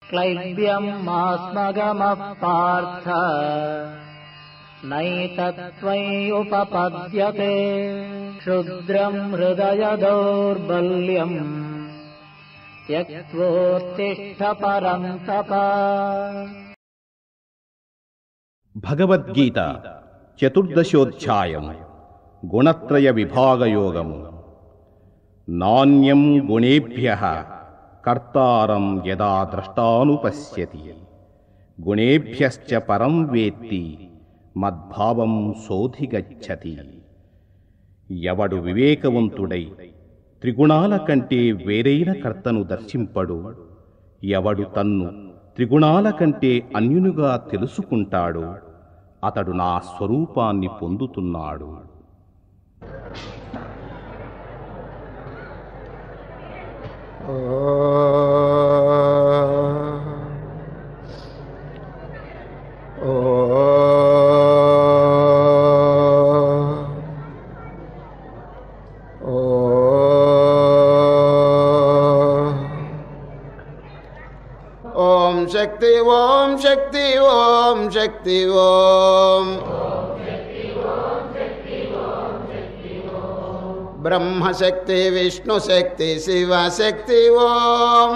क्लैब्यम् मास्मगमः पार्थ नैतत्त्वय्युपपद्यते क्षुद्रम् हृदय दौर्बल्यम् त्यक्त्वोत्तिष्ठ परन्तप భగవద్గీత చతుర్దశోధ్యాయం గుణత్రయ విభాగయోగము నాణ్యం గుణేభ్య కర్తారం యదా ద్రష్టానుపశ్యతి గుణేభ్యశ్చ పరం వేత్తి మద్భావం సోధిగచ్చతి ఎవడు వివేకవంతుడై త్రిగుణాల కంటే వేరైన కర్తను దర్శింపడు ఎవడు తన్ను త్రిగుణాల కంటే అన్యునుగా తెలుసుకుంటాడు అతడు నా స్వరూపాన్ని పొందుతున్నాడు ఓం శక్తి ఓం శక్తి ఓం శక్తి ఓం బ్రహ్మశక్తి విష్ణు శక్తి శివ శక్తి ఓం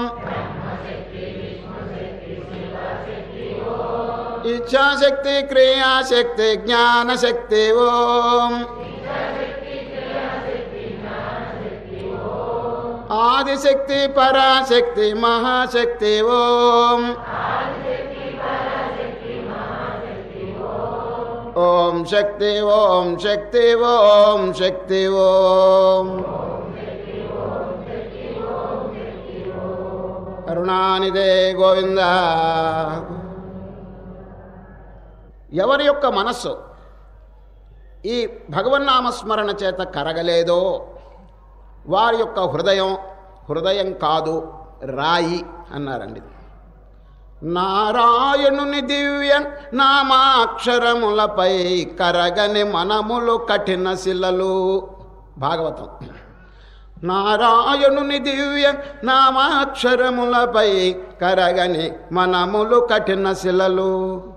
ఇచ్ఛాశక్తి క్రియాశక్తి జ్ఞానశక్తి ఓం ఆదిశక్తి పరాశక్తి మహాశక్తి ఓం ఓం శక్తి ఓం శక్తి ఓం శక్తి ఓం కరుణానిదే గోవింద ఎవరి యొక్క మనస్సు ఈ భగవన్నామస్మరణ చేత కరగలేదో వారి యొక్క హృదయం హృదయం కాదు రాయి అన్నారండి నారాయణుని దివ్య నామాక్షరములపై కరగని మనములు కఠిన శిలలు భాగవతం నారాయణుని దివ్య నామాక్షరములపై కరగని మనములు కఠిన శిలలు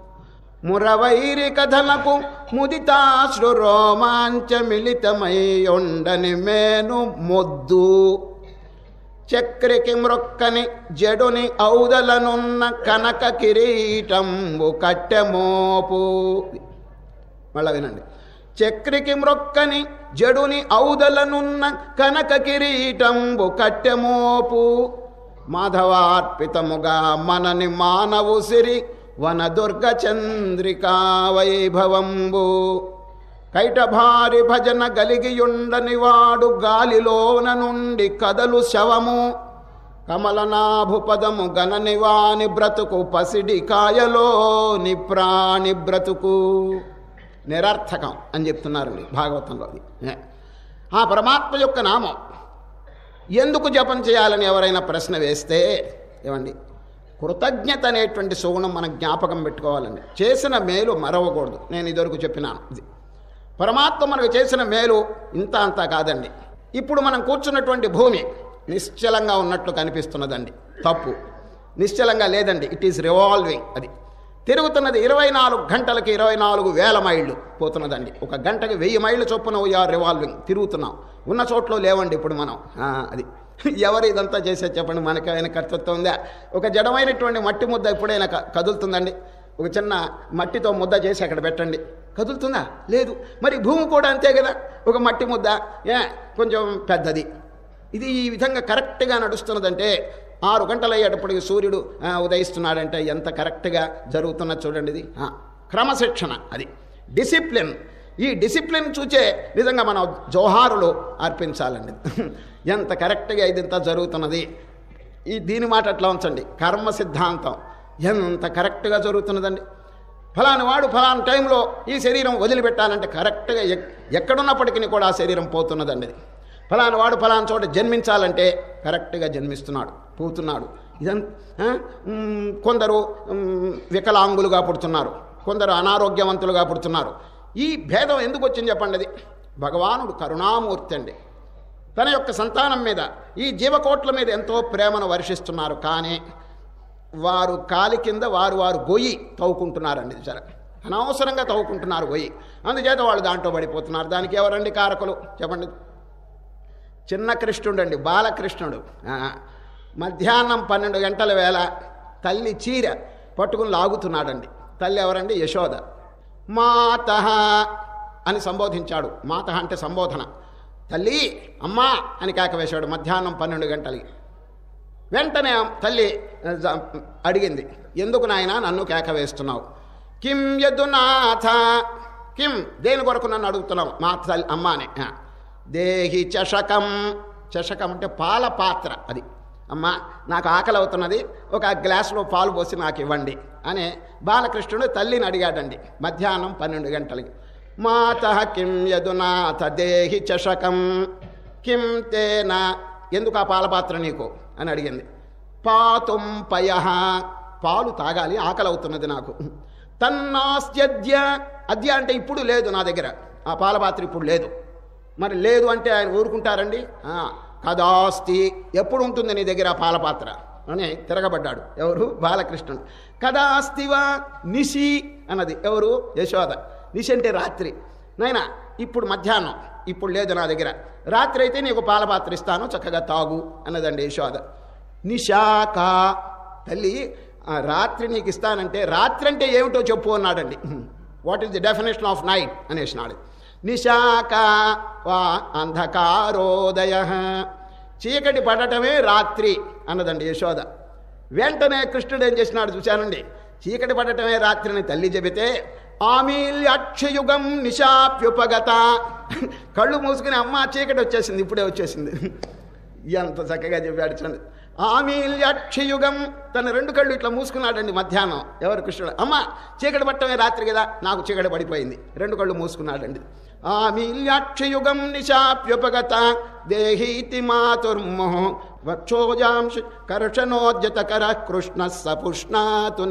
మురవైరి కథలకు ముదితాశ్రు రోమాంచ మిళితమై ఉండని మేను మొద్దు చక్రికి మ్రొక్కని జడుని ఔదలనున్న కనక కిరీటంబు కట్టెమోపు మళ్ళా వినండి చక్రికి మ్రొక్కని జడుని ఔదలనున్న కనక కిరీటంబు కట్టెమోపు మాధవార్పితముగా మనని మానవు సిరి వనదుర్గ చంద్రికా వైభవంబు కైటభారి భజన గలిగియుండని వాడు గాలిలోన నుండి కదలు శవము కమలనాభు పదము గణని వాని బ్రతుకు పసిడి కాయలోని ప్రాణి బ్రతుకు నిరర్థకం అని చెప్తున్నారండి భాగవతంలో అది ఆ పరమాత్మ యొక్క నామం ఎందుకు జపం చేయాలని ఎవరైనా ప్రశ్న వేస్తే ఏమండి కృతజ్ఞత అనేటువంటి సుగుణం మనం జ్ఞాపకం పెట్టుకోవాలండి చేసిన మేలు మరవకూడదు నేను ఇదివరకు చెప్పినాను ఇది పరమాత్మ మనకు చేసిన మేలు ఇంత అంతా కాదండి ఇప్పుడు మనం కూర్చున్నటువంటి భూమి నిశ్చలంగా ఉన్నట్లు కనిపిస్తున్నదండి తప్పు నిశ్చలంగా లేదండి ఇట్ ఈస్ రివాల్వింగ్ అది తిరుగుతున్నది ఇరవై నాలుగు గంటలకి ఇరవై నాలుగు వేల మైళ్ళు పోతున్నదండి ఒక గంటకి వెయ్యి మైళ్ళు చొప్పున వీఆర్ రివాల్వింగ్ తిరుగుతున్నాం ఉన్న చోట్లో లేవండి ఇప్పుడు మనం ఆ, అది ఎవరు ఇదంతా చేసే చెప్పండి మనకి ఆయన కర్తృత్వం ఉందా ఒక జడమైనటువంటి మట్టి ముద్ద ఎప్పుడైనా క- కదులుతుందండి ఒక చిన్న మట్టితో ముద్ద చేసి అక్కడ పెట్టండి కదులుతుందా లేదు మరి భూమి కూడా అంతే కదా ఒక మట్టి ముద్ద ఏ కొంచెం పెద్దది ఇది ఈ విధంగా కరెక్ట్గా నడుస్తున్నదంటే ఆరు గంటలు అయ్యేటప్పటికి సూర్యుడు ఆ, ఉదయిస్తున్నాడంటే ఎంత కరెక్ట్గా జరుగుతున్నది చూడండి ఇది ఆ, క్రమశిక్షణ అది డిసిప్లిన్ ఈ డిసిప్లిన్ చూచే నిజంగా మనం జోహారులు అర్పించాలండి ఎంత కరెక్ట్గా ఇదంతా జరుగుతున్నది ఈ దీని మాట అట్లా ఉంచండి కర్మ సిద్ధాంతం ఎంత కరెక్ట్గా జరుగుతున్నదండి ఫలాని వాడు ఫలాని టైంలో ఈ శరీరం వదిలిపెట్టాలంటే కరెక్ట్గా ఎక్- ఎక్కడున్నప్పటికీ కూడా ఆ శరీరం పోతున్నదండి ఇది ఫలాని వాడు ఫలాని చోట జన్మించాలంటే కరెక్ట్గా జన్మిస్తున్నాడు పోతున్నాడు ఇదం ఆ? మ్, కొందరు మ్, వికలాంగులుగా పుడుతున్నారు కొందరు అనారోగ్యవంతులుగా పుడుతున్నారు ఈ భేదం ఎందుకు వచ్చింది చెప్పండి అది భగవానుడు కరుణామూర్తి అండి తన యొక్క సంతానం మీద ఈ జీవకోట్ల మీద ఎంతో ప్రేమను వర్షిస్తున్నారు కానీ వారు కాలి కింద వారు వారు గొయ్యి తవ్వుకుంటున్నారండి సరే అనవసరంగా తవ్వుకుంటున్నారు గొయ్యి అందుచేత వాళ్ళు దాంట్లో పడిపోతున్నారు దానికి ఎవరండి కారకులు చెప్పండి చిన్న కృష్ణుడు అండి బాలకృష్ణుడు ఆ, మధ్యాహ్నం పన్నెండు గంటల వేళ తల్లి చీర పట్టుకుని లాగుతున్నాడండి తల్లి ఎవరండి యశోద మాత అని సంబోధించాడు మాత అంటే సంబోధన తల్లి అమ్మా అని కేక వేశాడు మధ్యాహ్నం పన్నెండు గంటలకి వెంటనే తల్లి ఆ, జ- అడిగింది ఎందుకు నాయన నన్ను కేక వేస్తున్నావు కిం యదునాథ కిం దేని కొరకు నన్ను అడుగుతున్నావు మా తల్లి అమ్మ అని ఆ. దేహి చషకం చషకం అంటే పాల పాత్ర అది అమ్మ నాకు ఆకలి అవుతున్నది ఒక గ్లాసులో పాలు పోసి నాకు ఇవ్వండి అని బాలకృష్ణుడు తల్లిని అడిగాడండి మధ్యాహ్నం పన్నెండు గంటలకి మాత కిం యదునాథ దేహి చషకం కిం తేన ఎందుకు ఆ పాలపాత్ర నీకు అని అడిగింది పాతుం పయ పాలు తాగాలి ఆకలి అవుతున్నది నాకు తన్నాస్త్యద్య అద్య అంటే ఇప్పుడు లేదు నా దగ్గర ఆ పాలపాత్ర ఇప్పుడు లేదు మరి లేదు అంటే ఆయన ఊరుకుంటారండి ఆ, కదాస్తి ఎప్పుడు ఉంటుంది నీ దగ్గర ఆ పాలపాత్ర అని తిరగబడ్డాడు ఎవరు బాలకృష్ణుడు కదాస్తివా నిశి అన్నది ఎవరు యశోద నిశి అంటే రాత్రి నాయనా ఇప్పుడు మధ్యాహ్నం ఇప్పుడు లేదు నా దగ్గర రాత్రి అయితే నీకు పాలపాత్ర ఇస్తాను చక్కగా తాగు అన్నదండి యశోద నిశాక తల్లి ఆ రాత్రి నీకు ఇస్తానంటే రాత్రి అంటే ఏమిటో చెప్పు అన్నాడండి what is the definition of night అనేసినాడు నిశాక వా అంధకారోదయ చీకటి పడటమే రాత్రి అన్నదండి యశోద వెంటనే కృష్ణుడు ఏం చేసినాడు చూశానండి చీకటి పడటమే రాత్రిని తల్లి చెబితే ఆమీల్యాక్షయుగం నిశాప్యుపగత కళ్ళు మూసుకుని అమ్మ చీకటి వచ్చేసింది ఇప్పుడే వచ్చేసింది ఎంత చక్కగా చెప్పాడు చూడండి ఆమీల్యాక్షయుగం తన రెండు కళ్ళు ఇట్లా మూసుకున్నాడండి మధ్యాహ్నం ఎవరు కృష్ణుడు అమ్మ చీకటి పట్టమే రాత్రి కదా నాకు చీకటి పడిపోయింది రెండు కళ్ళు మూసుకున్నాడండి ఆమీల్యాక్షయుగం నిశాప్యుపగత దేహీతి మాతుర్మో వక్షోజాంశ కర్షణోద్యతకర కృష్ణ సపుష్ణాతున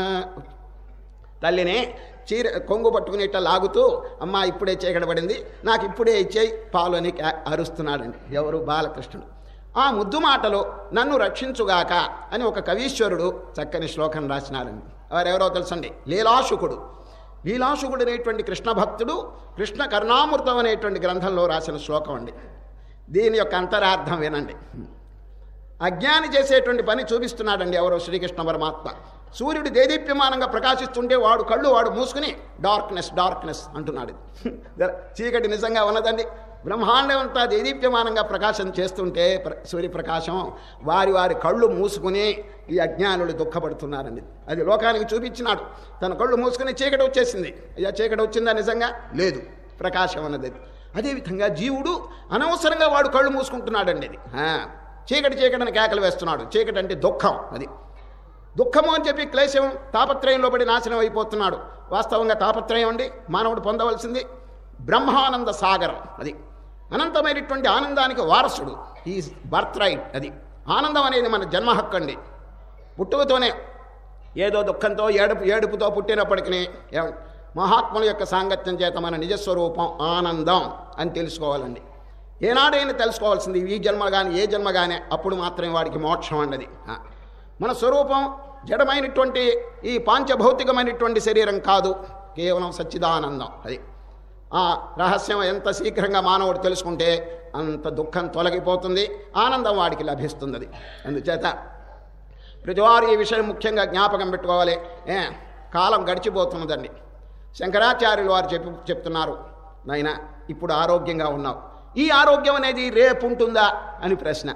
తల్లిని చీర కొంగు పట్టుకుని ఇట్లా లాగుతూ అమ్మ ఇప్పుడే చీకటపడింది నాకు ఇప్పుడే ఇచ్చేయి పాలు అని కా- అరుస్తున్నాడండి ఎవరు బాలకృష్ణుడు ఆ ముద్దు మాటలు నన్ను రక్షించుగాక అని ఒక కవీశ్వరుడు చక్కని శ్లోకం రాసినారండి వారెవరో తెలుసండి లీలాశుకుడు లీలాశుకుడు అనేటువంటి కృష్ణ భక్తుడు కృష్ణ కరుణామృతం అనేటువంటి గ్రంథంలో రాసిన శ్లోకం అండి దీని యొక్క అంతరార్థం వినండి అజ్ఞాని చేసేటువంటి పని చూపిస్తున్నాడండి ఎవరో శ్రీకృష్ణ పరమాత్మ సూర్యుడు దేదీప్యమానంగా ప్రకాశిస్తుంటే వాడు కళ్ళు వాడు మూసుకుని డార్క్నెస్ డార్క్నెస్ అంటున్నాడు చీకటి నిజంగా ఉన్నదండి బ్రహ్మాండం అంతా దేదీప్యమానంగా ప్రకాశం చేస్తుంటే ప్ర- సూర్యప్రకాశం వారి వారి కళ్ళు మూసుకుని ఈ అజ్ఞానులు దుఃఖపడుతున్నారండి అది లోకానికి చూపించినాడు తన కళ్ళు మూసుకుని చీకటి వచ్చేసింది అయ్యా చీకటి వచ్చిందా నిజంగా లేదు ప్రకాశం అన్నది అది. అదేవిధంగా జీవుడు అనవసరంగా వాడు కళ్ళు మూసుకుంటున్నాడండి అది ఆ, చీకటి చీకటిని కేకలు వేస్తున్నాడు చీకటి అంటే దుఃఖం అది దుఃఖము అని చెప్పి క్లేశం తాపత్రయంలో పడి నాశనం అయిపోతున్నాడు వాస్తవంగా తాపత్రయం అండి మానవుడు పొందవలసింది బ్రహ్మానంద సాగరం అది అనంతమైనటువంటి ఆనందానికి వారసుడు ఈ బర్త్ రైట్ అది ఆనందం అనేది మన జన్మ హక్కు అండి పుట్టుకతోనే ఏదో దుఃఖంతో ఏడుపు ఏడుపుతో పుట్టినప్పటికీ ఏమండి మహాత్ముల యొక్క సాంగత్యం చేత మన నిజస్వరూపం ఆనందం అని తెలుసుకోవాలండి ఏనాడైనా తెలుసుకోవాల్సింది ఈ జన్మ కానీ ఏ జన్మ కానీ అప్పుడు మాత్రమే వాడికి మోక్షం అన్నది ఆ. మన స్వరూపం జడమైనటువంటి ఈ పాంచభౌతికమైనటువంటి శరీరం కాదు కేవలం సచ్చిదానందం అది ఆ రహస్యం ఎంత శీఘ్రంగా మానవుడు తెలుసుకుంటే అంత దుఃఖం తొలగిపోతుంది ఆనందం వాడికి లభిస్తుంది అది అందుచేత ప్రతివారు ఈ విషయం ముఖ్యంగా జ్ఞాపకం పెట్టుకోవాలి ఏ కాలం గడిచిపోతున్నదండి శంకరాచార్యులు వారు చెప్పి చెప్తున్నారు నాయన ఇప్పుడు ఆరోగ్యంగా ఉన్నావు ఈ ఆరోగ్యం అనేది రేపు ఉంటుందా అని ప్రశ్న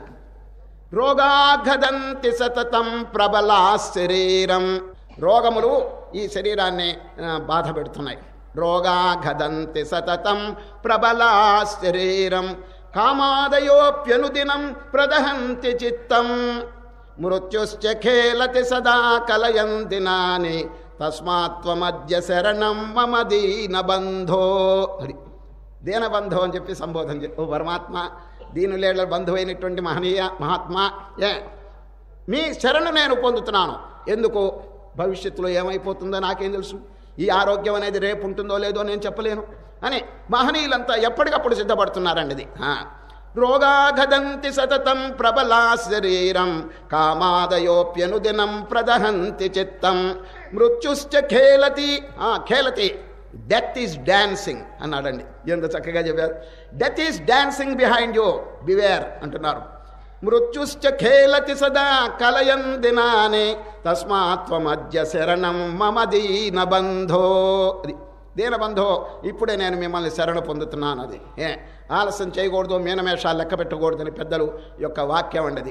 రోగాఘదంతి సతతం ప్రబలా శరీరం రోగములు ఈ శరీరాన్ని ఆ, బాధ పెడుతున్నాయి రోగాఘదంతి సతతం ప్రబలా శరీరం కామాదయోప్యనుదినం ప్రదహంతి చిత్తం మృత్యుశ్చ ఖేలతి సదా కలయంతి నాని తస్మాత్వమద్య శరణం మమ దీన బంధో అది దీనబంధం అని చెప్పి సంబోధన చే ఓ పరమాత్మ దీనులేళ్ల బంధువైనటువంటి మహనీయ మహాత్మా ఏ మీ శరణు నేను పొందుతున్నాను ఎందుకు భవిష్యత్తులో ఏమైపోతుందో నాకేం తెలుసు ఈ ఆరోగ్యం అనేది రేపు ఉంటుందో లేదో నేను చెప్పలేను అని మహనీయులంతా ఎప్పటికప్పుడు సిద్ధపడుతున్నారండి ఇది ఆ. రోగాఘదంతి సతతం ప్రబలా శరీరం కామాదయోప్యనుదినం ప్రదహంతి చిత్తం మృత్యుశ్చ ఖేలతి ఆ, ఖేలతి డెత్ ఈస్ డాన్సింగ్ అన్నాడండి ఎంత చక్కగా చెప్పారు death is dancing behind you beware అంటున్నారు మృత్యుశ్చ ఖేలతి సదా కలయం దినాని తస్మాత్వమద్య శరణం మమ దీన బంధో అది దీనబంధో ఇప్పుడే నేను మిమ్మల్ని శరణ పొందుతున్నాను అది ఏ ఆలస్యం చేయకూడదు మీనమేషాలు లెక్క పెట్టకూడదని పెద్దలు యొక్క వాక్యం అండి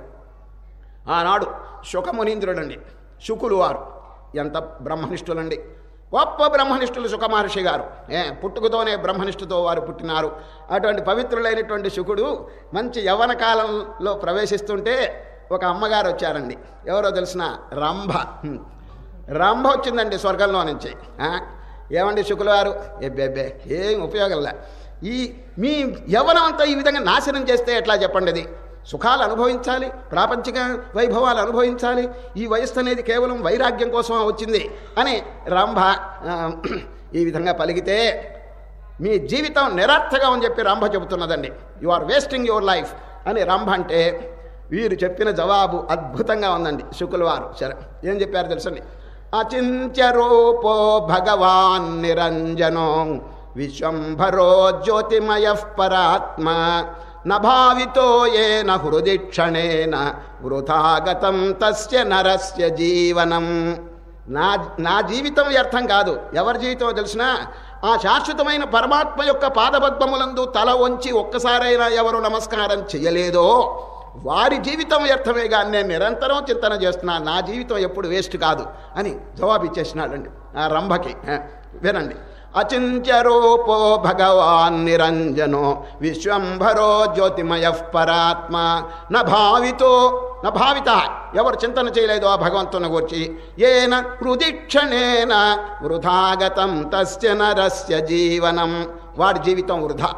ఆనాడు శుకమునీంద్రుడండి శుకులు వారు ఎంత బ్రహ్మనిష్ఠులండి గొప్ప బ్రహ్మనిష్ఠులు సుఖమహర్షి గారు ఏ పుట్టుకతోనే బ్రహ్మనిష్ఠుతో వారు పుట్టినారు అటువంటి పవిత్రులైనటువంటి శుకుడు మంచి యవ్వన కాలంలో ప్రవేశిస్తుంటే ఒక అమ్మగారు వచ్చారండి ఎవరో తెలిసిన రంభ హ్మ్. రంభ వచ్చిందండి స్వర్గంలో నుంచి ఆ? ఏమండి శుకులు వారు ఎబ్బెబ్బే ఏం ఉపయోగంలే ఈ మీ యవ్వనం అంతా ఈ విధంగా నాశనం చేస్తే ఎట్లా చెప్పండి అది సుఖాలు అనుభవించాలి ప్రాపంచిక వైభవాలు అనుభవించాలి ఈ వయస్సు అనేది కేవలం వైరాగ్యం కోసం వచ్చింది అని రంభ ఆ, ఈ విధంగా పలికితే మీ జీవితం నిరర్థకం అని చెప్పి రంభ చెబుతున్నదండి you are wasting your life అని రంభ అంటే వీరు చెప్పిన జవాబు అద్భుతంగా ఉందండి శుకుల వారు సరే ఏం చెప్పారు తెలుసండి అచింత్య రూపో భగవాన్ నిరంజనో విశ్వంభరో జ్యోతిమయ పరాత్మ నభావితో ఏన హృది క్షణేన వృథాగతం తస్య నరస్య జీవనం నా నా జీవితం వ్యర్థం కాదు ఎవరి జీవితం తెలిసినా ఆ శాశ్వతమైన పరమాత్మ యొక్క పాదపద్మములందు తల వంచి ఒక్కసారైనా ఎవరు నమస్కారం చేయలేదో వారి జీవితం వ్యర్థమే కానీ నేను నిరంతరం చింతన చేస్తున్నాను నా జీవితం ఎప్పుడు వేస్ట్ కాదు అని జవాబు ఇచ్చేసినాడండి ఆ రంభకి ఆ, వినండి అచింత్య రూపో భగవాన్ నిరంజనో విశ్వంభరో జ్యోతిమయ పరాత్మ న భావితో న భావిత ఎవరు చింతన చేయలేదో ఆ భగవంతుని గురించి ఏన హృదిక్షణేన వృధాగతం తస్య నరస్య జీవనం వాడి జీవితం వృధా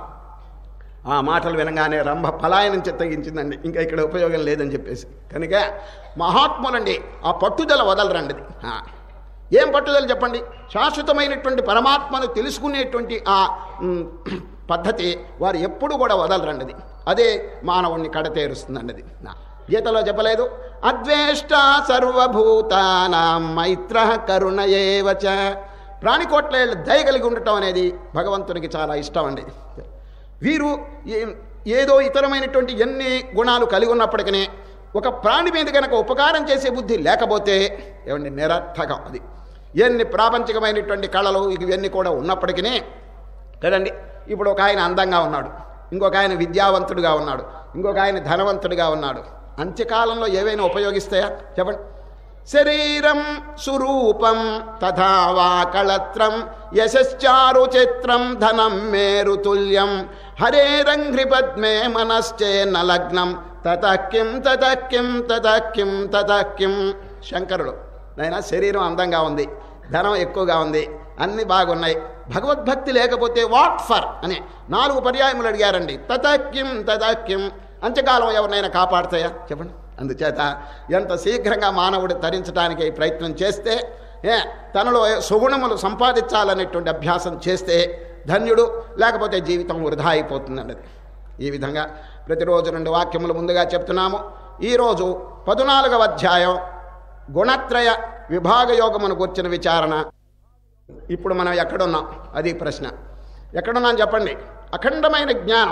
ఆ మాటలు వినగానే రంభ పలాయనం చిత్తగించిందండి ఇంకా ఇక్కడ ఉపయోగం లేదని చెప్పేసి కనుక మహాత్ములండి ఆ పట్టుదల వదలరండి ఇది. ఆ. ఏం పట్టుదల చెప్పండి శాశ్వతమైనటువంటి పరమాత్మను తెలుసుకునేటువంటి ఆ మ్, పద్ధతి వారు ఎప్పుడు కూడా వదలరండి అది. అదే మానవుణ్ణి కడతేరుస్తుందండి అది నా. గీతలో చెప్పలేదు అద్వేష్ట సర్వభూతానాం మైత్ర కరుణ ఏవచ ప్రాణికోట్ల దయ కలిగి ఉండటం అనేది భగవంతునికి చాలా ఇష్టం అండి వీరు ఏ- ఏదో ఇతరమైనటువంటి ఎన్ని గుణాలు కలిగి ఉన్నప్పటికీ ఒక ప్రాణి మీద కనుక ఉపకారం చేసే బుద్ధి లేకపోతే ఏమండి నిరర్థకం అది ఎన్ని ప్రాపంచికమైనటువంటి కళలు ఇవన్నీ కూడా ఉన్నప్పటికీ కదండి ఇప్పుడు ఒక ఆయన అందంగా ఉన్నాడు ఇంకొక ఆయన విద్యావంతుడిగా ఉన్నాడు ఇంకొక ఆయన ధనవంతుడిగా ఉన్నాడు అంత్యకాలంలో ఏవైనా ఉపయోగిస్తాయా చెప్పండి శరీరం సురూపం తథా వా కళత్రం యశశ్చారు చిత్రం ధనం మేరుతుల్యం హరేరంఘ్రి పద్మే మనశ్చేన్న లగ్నం తతకిం తతకిం తతకిం తతకిం శంకరుడు నైనా శరీరం అందంగా ఉంది ధనం ఎక్కువగా ఉంది అన్ని బాగున్నాయి భగవద్భక్తి లేకపోతే వాట్ ఫర్ అని నాలుగు పర్యాయములు అడిగారండి తతకిం తతకిం అంత్యకాలం ఎవరినైనా కాపాడుతాయా చెప్పండి అందుచేత ఎంత శీఘ్రంగా మానవుడు తరించడానికి ప్రయత్నం చేస్తే ఏ తనలో సుగుణములు సంపాదించాలనేటువంటి అభ్యాసం చేస్తే ధన్యుడు లేకపోతే జీవితం వృధా అయిపోతుందండి అది. ఈ విధంగా ప్రతిరోజు రెండు వాక్యములు ముందుగా చెప్తున్నాము ఈరోజు పదునాలుగవ అధ్యాయం గుణత్రయ విభాగ యోగమును కూర్చిన విచారణ ఇప్పుడు మనం ఎక్కడున్నాం అది ప్రశ్న ఎక్కడున్నాం చెప్పండి అఖండమైన జ్ఞానం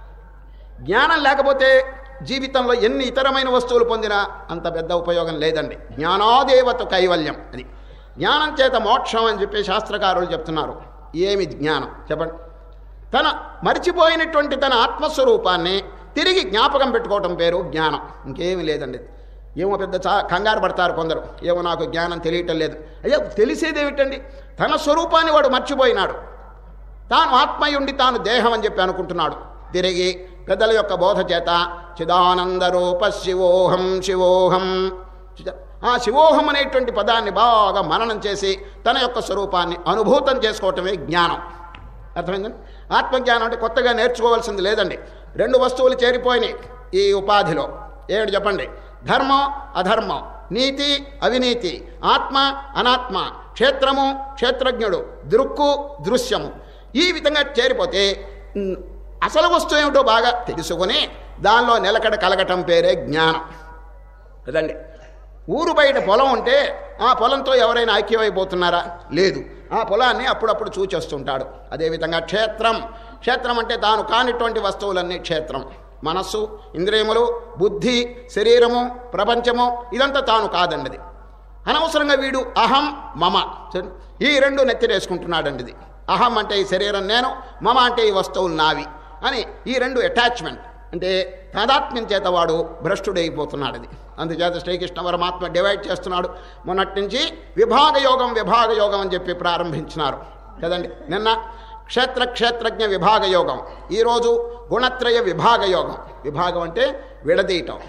జ్ఞానం లేకపోతే జీవితంలో ఎన్ని ఇతరమైన వస్తువులు పొందినా అంత పెద్ద ఉపయోగం లేదండి జ్ఞానాదేవత కైవల్యం అది జ్ఞానం చేత మోక్షం అని చెప్పి శాస్త్రకారులు చెప్తున్నారు ఏమి జ్ఞానం చెప్పండి తన మరిచిపోయినటువంటి తన ఆత్మస్వరూపాన్ని తిరిగి జ్ఞాపకం పెట్టుకోవటం పేరు జ్ఞానం ఇంకేమీ లేదండి ఏమో పెద్ద చా కంగారు పడతారు కొందరు ఏమో నాకు జ్ఞానం తెలియటం లేదు అయ్యో తెలిసేది ఏమిటండి తన స్వరూపాన్ని వాడు మర్చిపోయినాడు తాను ఆత్మయుండి తాను దేహం అని చెప్పి అనుకుంటున్నాడు తిరిగి పెద్దల యొక్క బోధ చేత చిదానంద రూప శివోహం శివోహం చిద- ఆ శివోహం అనేటువంటి పదాన్ని బాగా మననం చేసి తన యొక్క స్వరూపాన్ని అనుభూతం చేసుకోవటమే జ్ఞానం అర్థమైందండి ఆత్మజ్ఞానం అంటే కొత్తగా నేర్చుకోవాల్సింది లేదండి రెండు వస్తువులు చేరిపోయినాయి ఈ ఉపాధిలో ఏమిటి చెప్పండి ధర్మం అధర్మం నీతి అవినీతి ఆత్మ అనాత్మ క్షేత్రము క్షేత్రజ్ఞుడు దృక్కు దృశ్యము ఈ విధంగా చేరిపోతే ఉమ్, అసలు వస్తువు ఏమిటో బాగా తెలుసుకొని దానిలో నిలకడ కలగటం పేరే జ్ఞానం కదండి ఊరు బయట పొలం ఉంటే ఆ పొలంతో ఎవరైనా ఐక్యమైపోతున్నారా లేదు ఆ పొలాన్ని అప్పుడప్పుడు చూచేస్తుంటాడు అదేవిధంగా క్షేత్రం క్షేత్రం అంటే తాను కానిటువంటి వస్తువులన్నీ క్షేత్రం మనస్సు ఇంద్రియములు బుద్ధి శరీరము ప్రపంచము ఇదంతా తాను కాదండి ఇది అనవసరంగా వీడు అహం మమ సరే? ఈ రెండు నెత్తిరేసుకుంటున్నాడండి ఇది అహం అంటే ఈ శరీరం నేను మమ అంటే ఈ వస్తువులు నావి అని ఈ రెండు అటాచ్మెంట్ అంటే తాదాత్మ్యం చేత వాడు భ్రష్టుడైపోతున్నాడు అది అందుచేత శ్రీకృష్ణ పరమాత్మ డివైడ్ చేస్తున్నాడు మొన్నటి నుంచి విభాగ యోగం విభాగ యోగం అని చెప్పి ప్రారంభించినారు కదండి నిన్న క్షేత్ర క్షేత్రజ్ఞ విభాగ యోగం ఈరోజు గుణత్రయ విభాగ యోగం విభాగం అంటే విడదీయటం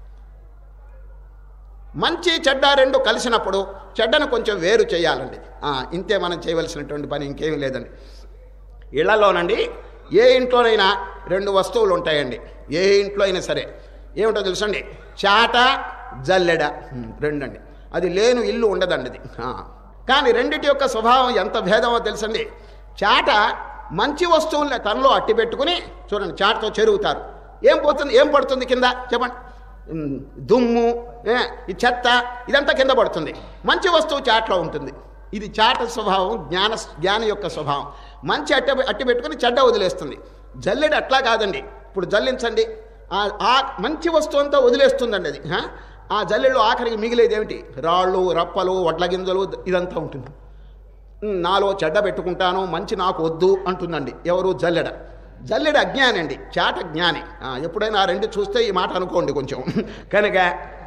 మంచి చెడ్డ రెండు కలిసినప్పుడు చెడ్డను కొంచెం వేరు చేయాలండి ఆ, ఇంతే మనం చేయవలసినటువంటి పని ఇంకేమీ లేదండి ఇళ్లలోనండి ఏ ఇంట్లోనైనా రెండు వస్తువులు ఉంటాయండి ఏ ఇంట్లో అయినా సరే ఏమిటో తెలుసండి చాట జల్లెడ హ్మ్, రెండండి అది లేను ఇల్లు ఉండదండి అది ఆ. కానీ రెండిటి యొక్క స్వభావం ఎంత భేదమో తెలుసండి చాట మంచి వస్తువుల్ని తనలో అట్టి పెట్టుకుని చూడండి చాటతో చెరుగుతారు ఏం పోతుంది ఏం పడుతుంది కింద చెప్పండి ఉమ్, దుమ్ము ఏ, ఈ చెత్త ఇదంతా కింద పడుతుంది మంచి వస్తువు చాట్లో ఉంటుంది ఇది చాట స్వభావం జ్ఞాన జ్ఞాన యొక్క స్వభావం మంచి అట్ట అట్టి పెట్టుకుని చెడ్డ వదిలేస్తుంది జల్లెడ అట్లా కాదండి ఇప్పుడు జల్లించండి ఆ ఆ మంచి వస్తువు అంతా వదిలేస్తుందండి అది ఆ? ఆ జల్లెళ్ళు ఆఖరికి మిగిలేది ఏమిటి రాళ్ళు రప్పలు వడ్ల గింజలు ఇదంతా ఉంటుంది ఉమ్, నాలో చెడ్డ పెట్టుకుంటాను మంచి నాకు వద్దు అంటుందండి ఎవరు జల్లెడ జల్లెడ అజ్ఞాని అండి చాట జ్ఞాని ఆ, ఎప్పుడైనా ఆ రెండు చూస్తే ఈ మాట అనుకోండి కొంచెం కనుక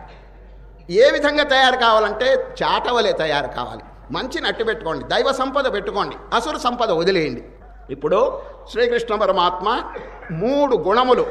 ఏ విధంగా తయారు కావాలంటే చాటవలే తయారు కావాలి మంచిని అట్టి పెట్టుకోండి దైవ సంపద పెట్టుకోండి అసుర సంపద వదిలేయండి ఇప్పుడు శ్రీకృష్ణ పరమాత్మ మూడు గుణములు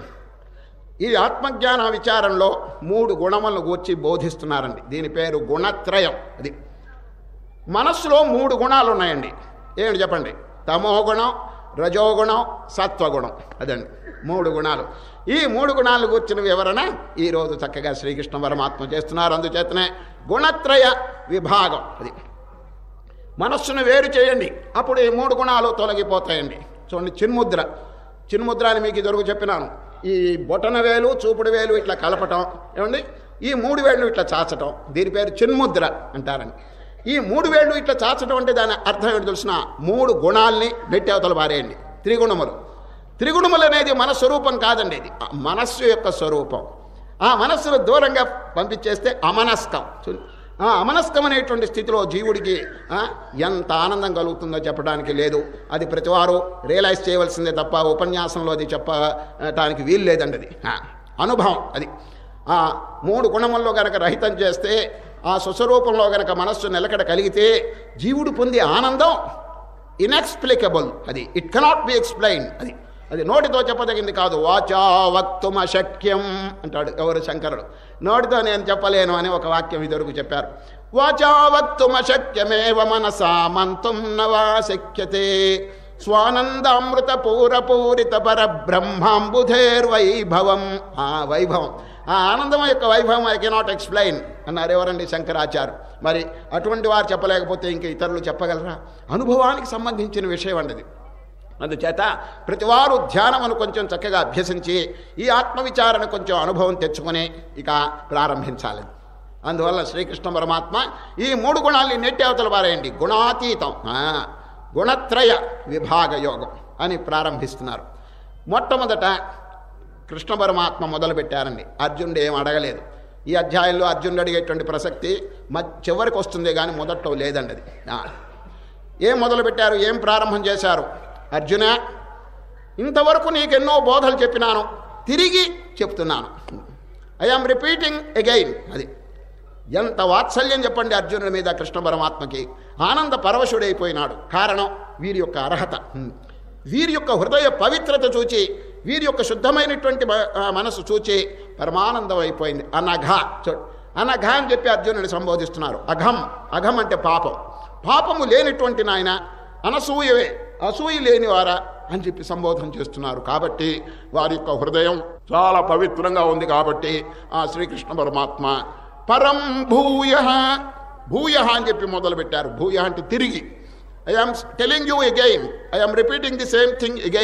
ఈ ఆత్మజ్ఞాన విచారంలో మూడు గుణములను గూర్చి బోధిస్తున్నారండి దీని పేరు గుణత్రయం అది మనస్సులో మూడు గుణాలు ఉన్నాయండి ఏమిటి చెప్పండి తమో గుణం రజోగుణం సత్వగుణం అదండి మూడు గుణాలు ఈ మూడు గుణాలు కూర్చిన వివరణ ఈరోజు చక్కగా శ్రీకృష్ణ పరమాత్మ చేస్తున్నారు అందుచేతనే గుణత్రయ విభాగం అది మనస్సును వేరు చేయండి అప్పుడు ఈ మూడు గుణాలు తొలగిపోతాయండి చూడండి చిన్ముద్ర చిన్ముద్ర అని మీకు ఇదివరకు చెప్పినాను ఈ బొటన వేలు చూపుడు వేలు ఇట్లా కలపటం ఏమండి ఈ మూడు వేళ్ళు ఇట్లా చాచటం దీని పేరు చిన్ముద్ర అంటారండి ఈ మూడు వేళ్ళు ఇట్లా చాచటం అంటే దాని అర్థం ఏంటి తెలిసిన మూడు గుణాల్ని నెట్టేవతలు పారేయండి త్రిగుణములు త్రిగుణములు అనేది మన స్వరూపం కాదండి ఇది ఆ మనస్సు యొక్క స్వరూపం ఆ మనస్సును దూరంగా పంపించేస్తే అమనస్కం చూ- ఆ అమనస్కం అనేటువంటి స్థితిలో జీవుడికి ఆ, ఎంత ఆనందం కలుగుతుందో చెప్పడానికి లేదు అది ప్రతివారు రియలైజ్ చేయవలసిందే తప్ప ఉపన్యాసంలో అది చెప్పటానికి వీలు లేదండి అది ఆ, అనుభవం అది ఆ మూడు గుణముల్లో గనక రహితం చేస్తే ఆ సుస్వరూపంలో గనక మనస్సు నిలకడ కలిగితే జీవుడు పొందే ఆనందం ఇన్ఎక్స్ప్లికబుల్ అది ఇట్ కెనాట్ బి ఎక్స్ప్లెయిన్ అది అది నోటితో చెప్పదగింది కాదు వాచా వక్తుమ శక్యం అంటాడు ఎవరు శంకరుడు నోటితో నేను చెప్పలేను అని ఒక వాక్యం ఇదివరకు చెప్పారు వాచా వక్తుమ శక్యమేవ మనసా మంతుం నవా శక్యతే స్వానందామృత పూరపూరిత పరబ్రహ్మాంబుధేర్వైభవం ఆ వైభవం ఆ ఆనందం యొక్క వైభవం ఐ కెనాట్ ఎక్స్ప్లెయిన్ అన్నారు ఎవరండి శంకరాచార్య మరి అటువంటి వారు చెప్పలేకపోతే ఇంక ఇతరులు చెప్పగలరా అనుభవానికి సంబంధించిన విషయం అండి అందుచేత ప్రతివారు ధ్యానమును కొంచెం చక్కగా అభ్యసించి ఈ ఆత్మవిచారణ కొంచెం అనుభవం తెచ్చుకొని ఇక ప్రారంభించాలి అందువల్ల శ్రీకృష్ణ పరమాత్మ ఈ మూడు గుణాల్ని నెట్టి అవతల పారేయండి గుణాతీతం ఆ, గుణత్రయ విభాగ యోగం అని ప్రారంభిస్తున్నారు మొట్టమొదట కృష్ణ పరమాత్మ మొదలుపెట్టారండి అర్జునుడు ఏం అడగలేదు ఈ అధ్యాయంలో అర్జునుడు అడిగేటువంటి ప్రసక్తి మ చివరికి వస్తుంది కానీ మొదట్లో లేదండి అది ఆ. ఏం మొదలుపెట్టారు ఏం ప్రారంభం చేశారు అర్జున ఇంతవరకు నీకెన్నో బోధలు చెప్పినాను తిరిగి చెప్తున్నాను ఐఆమ్ రిపీటింగ్ అగైన్ అది ఎంత వాత్సల్యం చెప్పండి అర్జునుడి మీద కృష్ణ పరమాత్మకి ఆనంద పరవశుడైపోయినాడు కారణం వీరి యొక్క అర్హత హ్మ్. వీరి యొక్క హృదయ పవిత్రత చూచి వీరి యొక్క శుద్ధమైనటువంటి మ- ఆ మనసు చూచి పరమానందం అయిపోయింది అనఘ చూడు అనఘ అని చెప్పి అర్జునుడిని సంబోధిస్తున్నారు అఘం అఘం అంటే పాపం పాపము లేనిటువంటి నాయన అనసూయవే అసూయ లేనివారా అని చెప్పి సంబోధన చేస్తున్నారు కాబట్టి వారి యొక్క హృదయం చాలా పవిత్రంగా ఉంది కాబట్టి ఆ శ్రీకృష్ణ పరమాత్మ పరం భూయ భూయ అని చెప్పి మొదలుపెట్టారు భూయ అంటే తిరిగి I am telling you again I am repeating the same thing again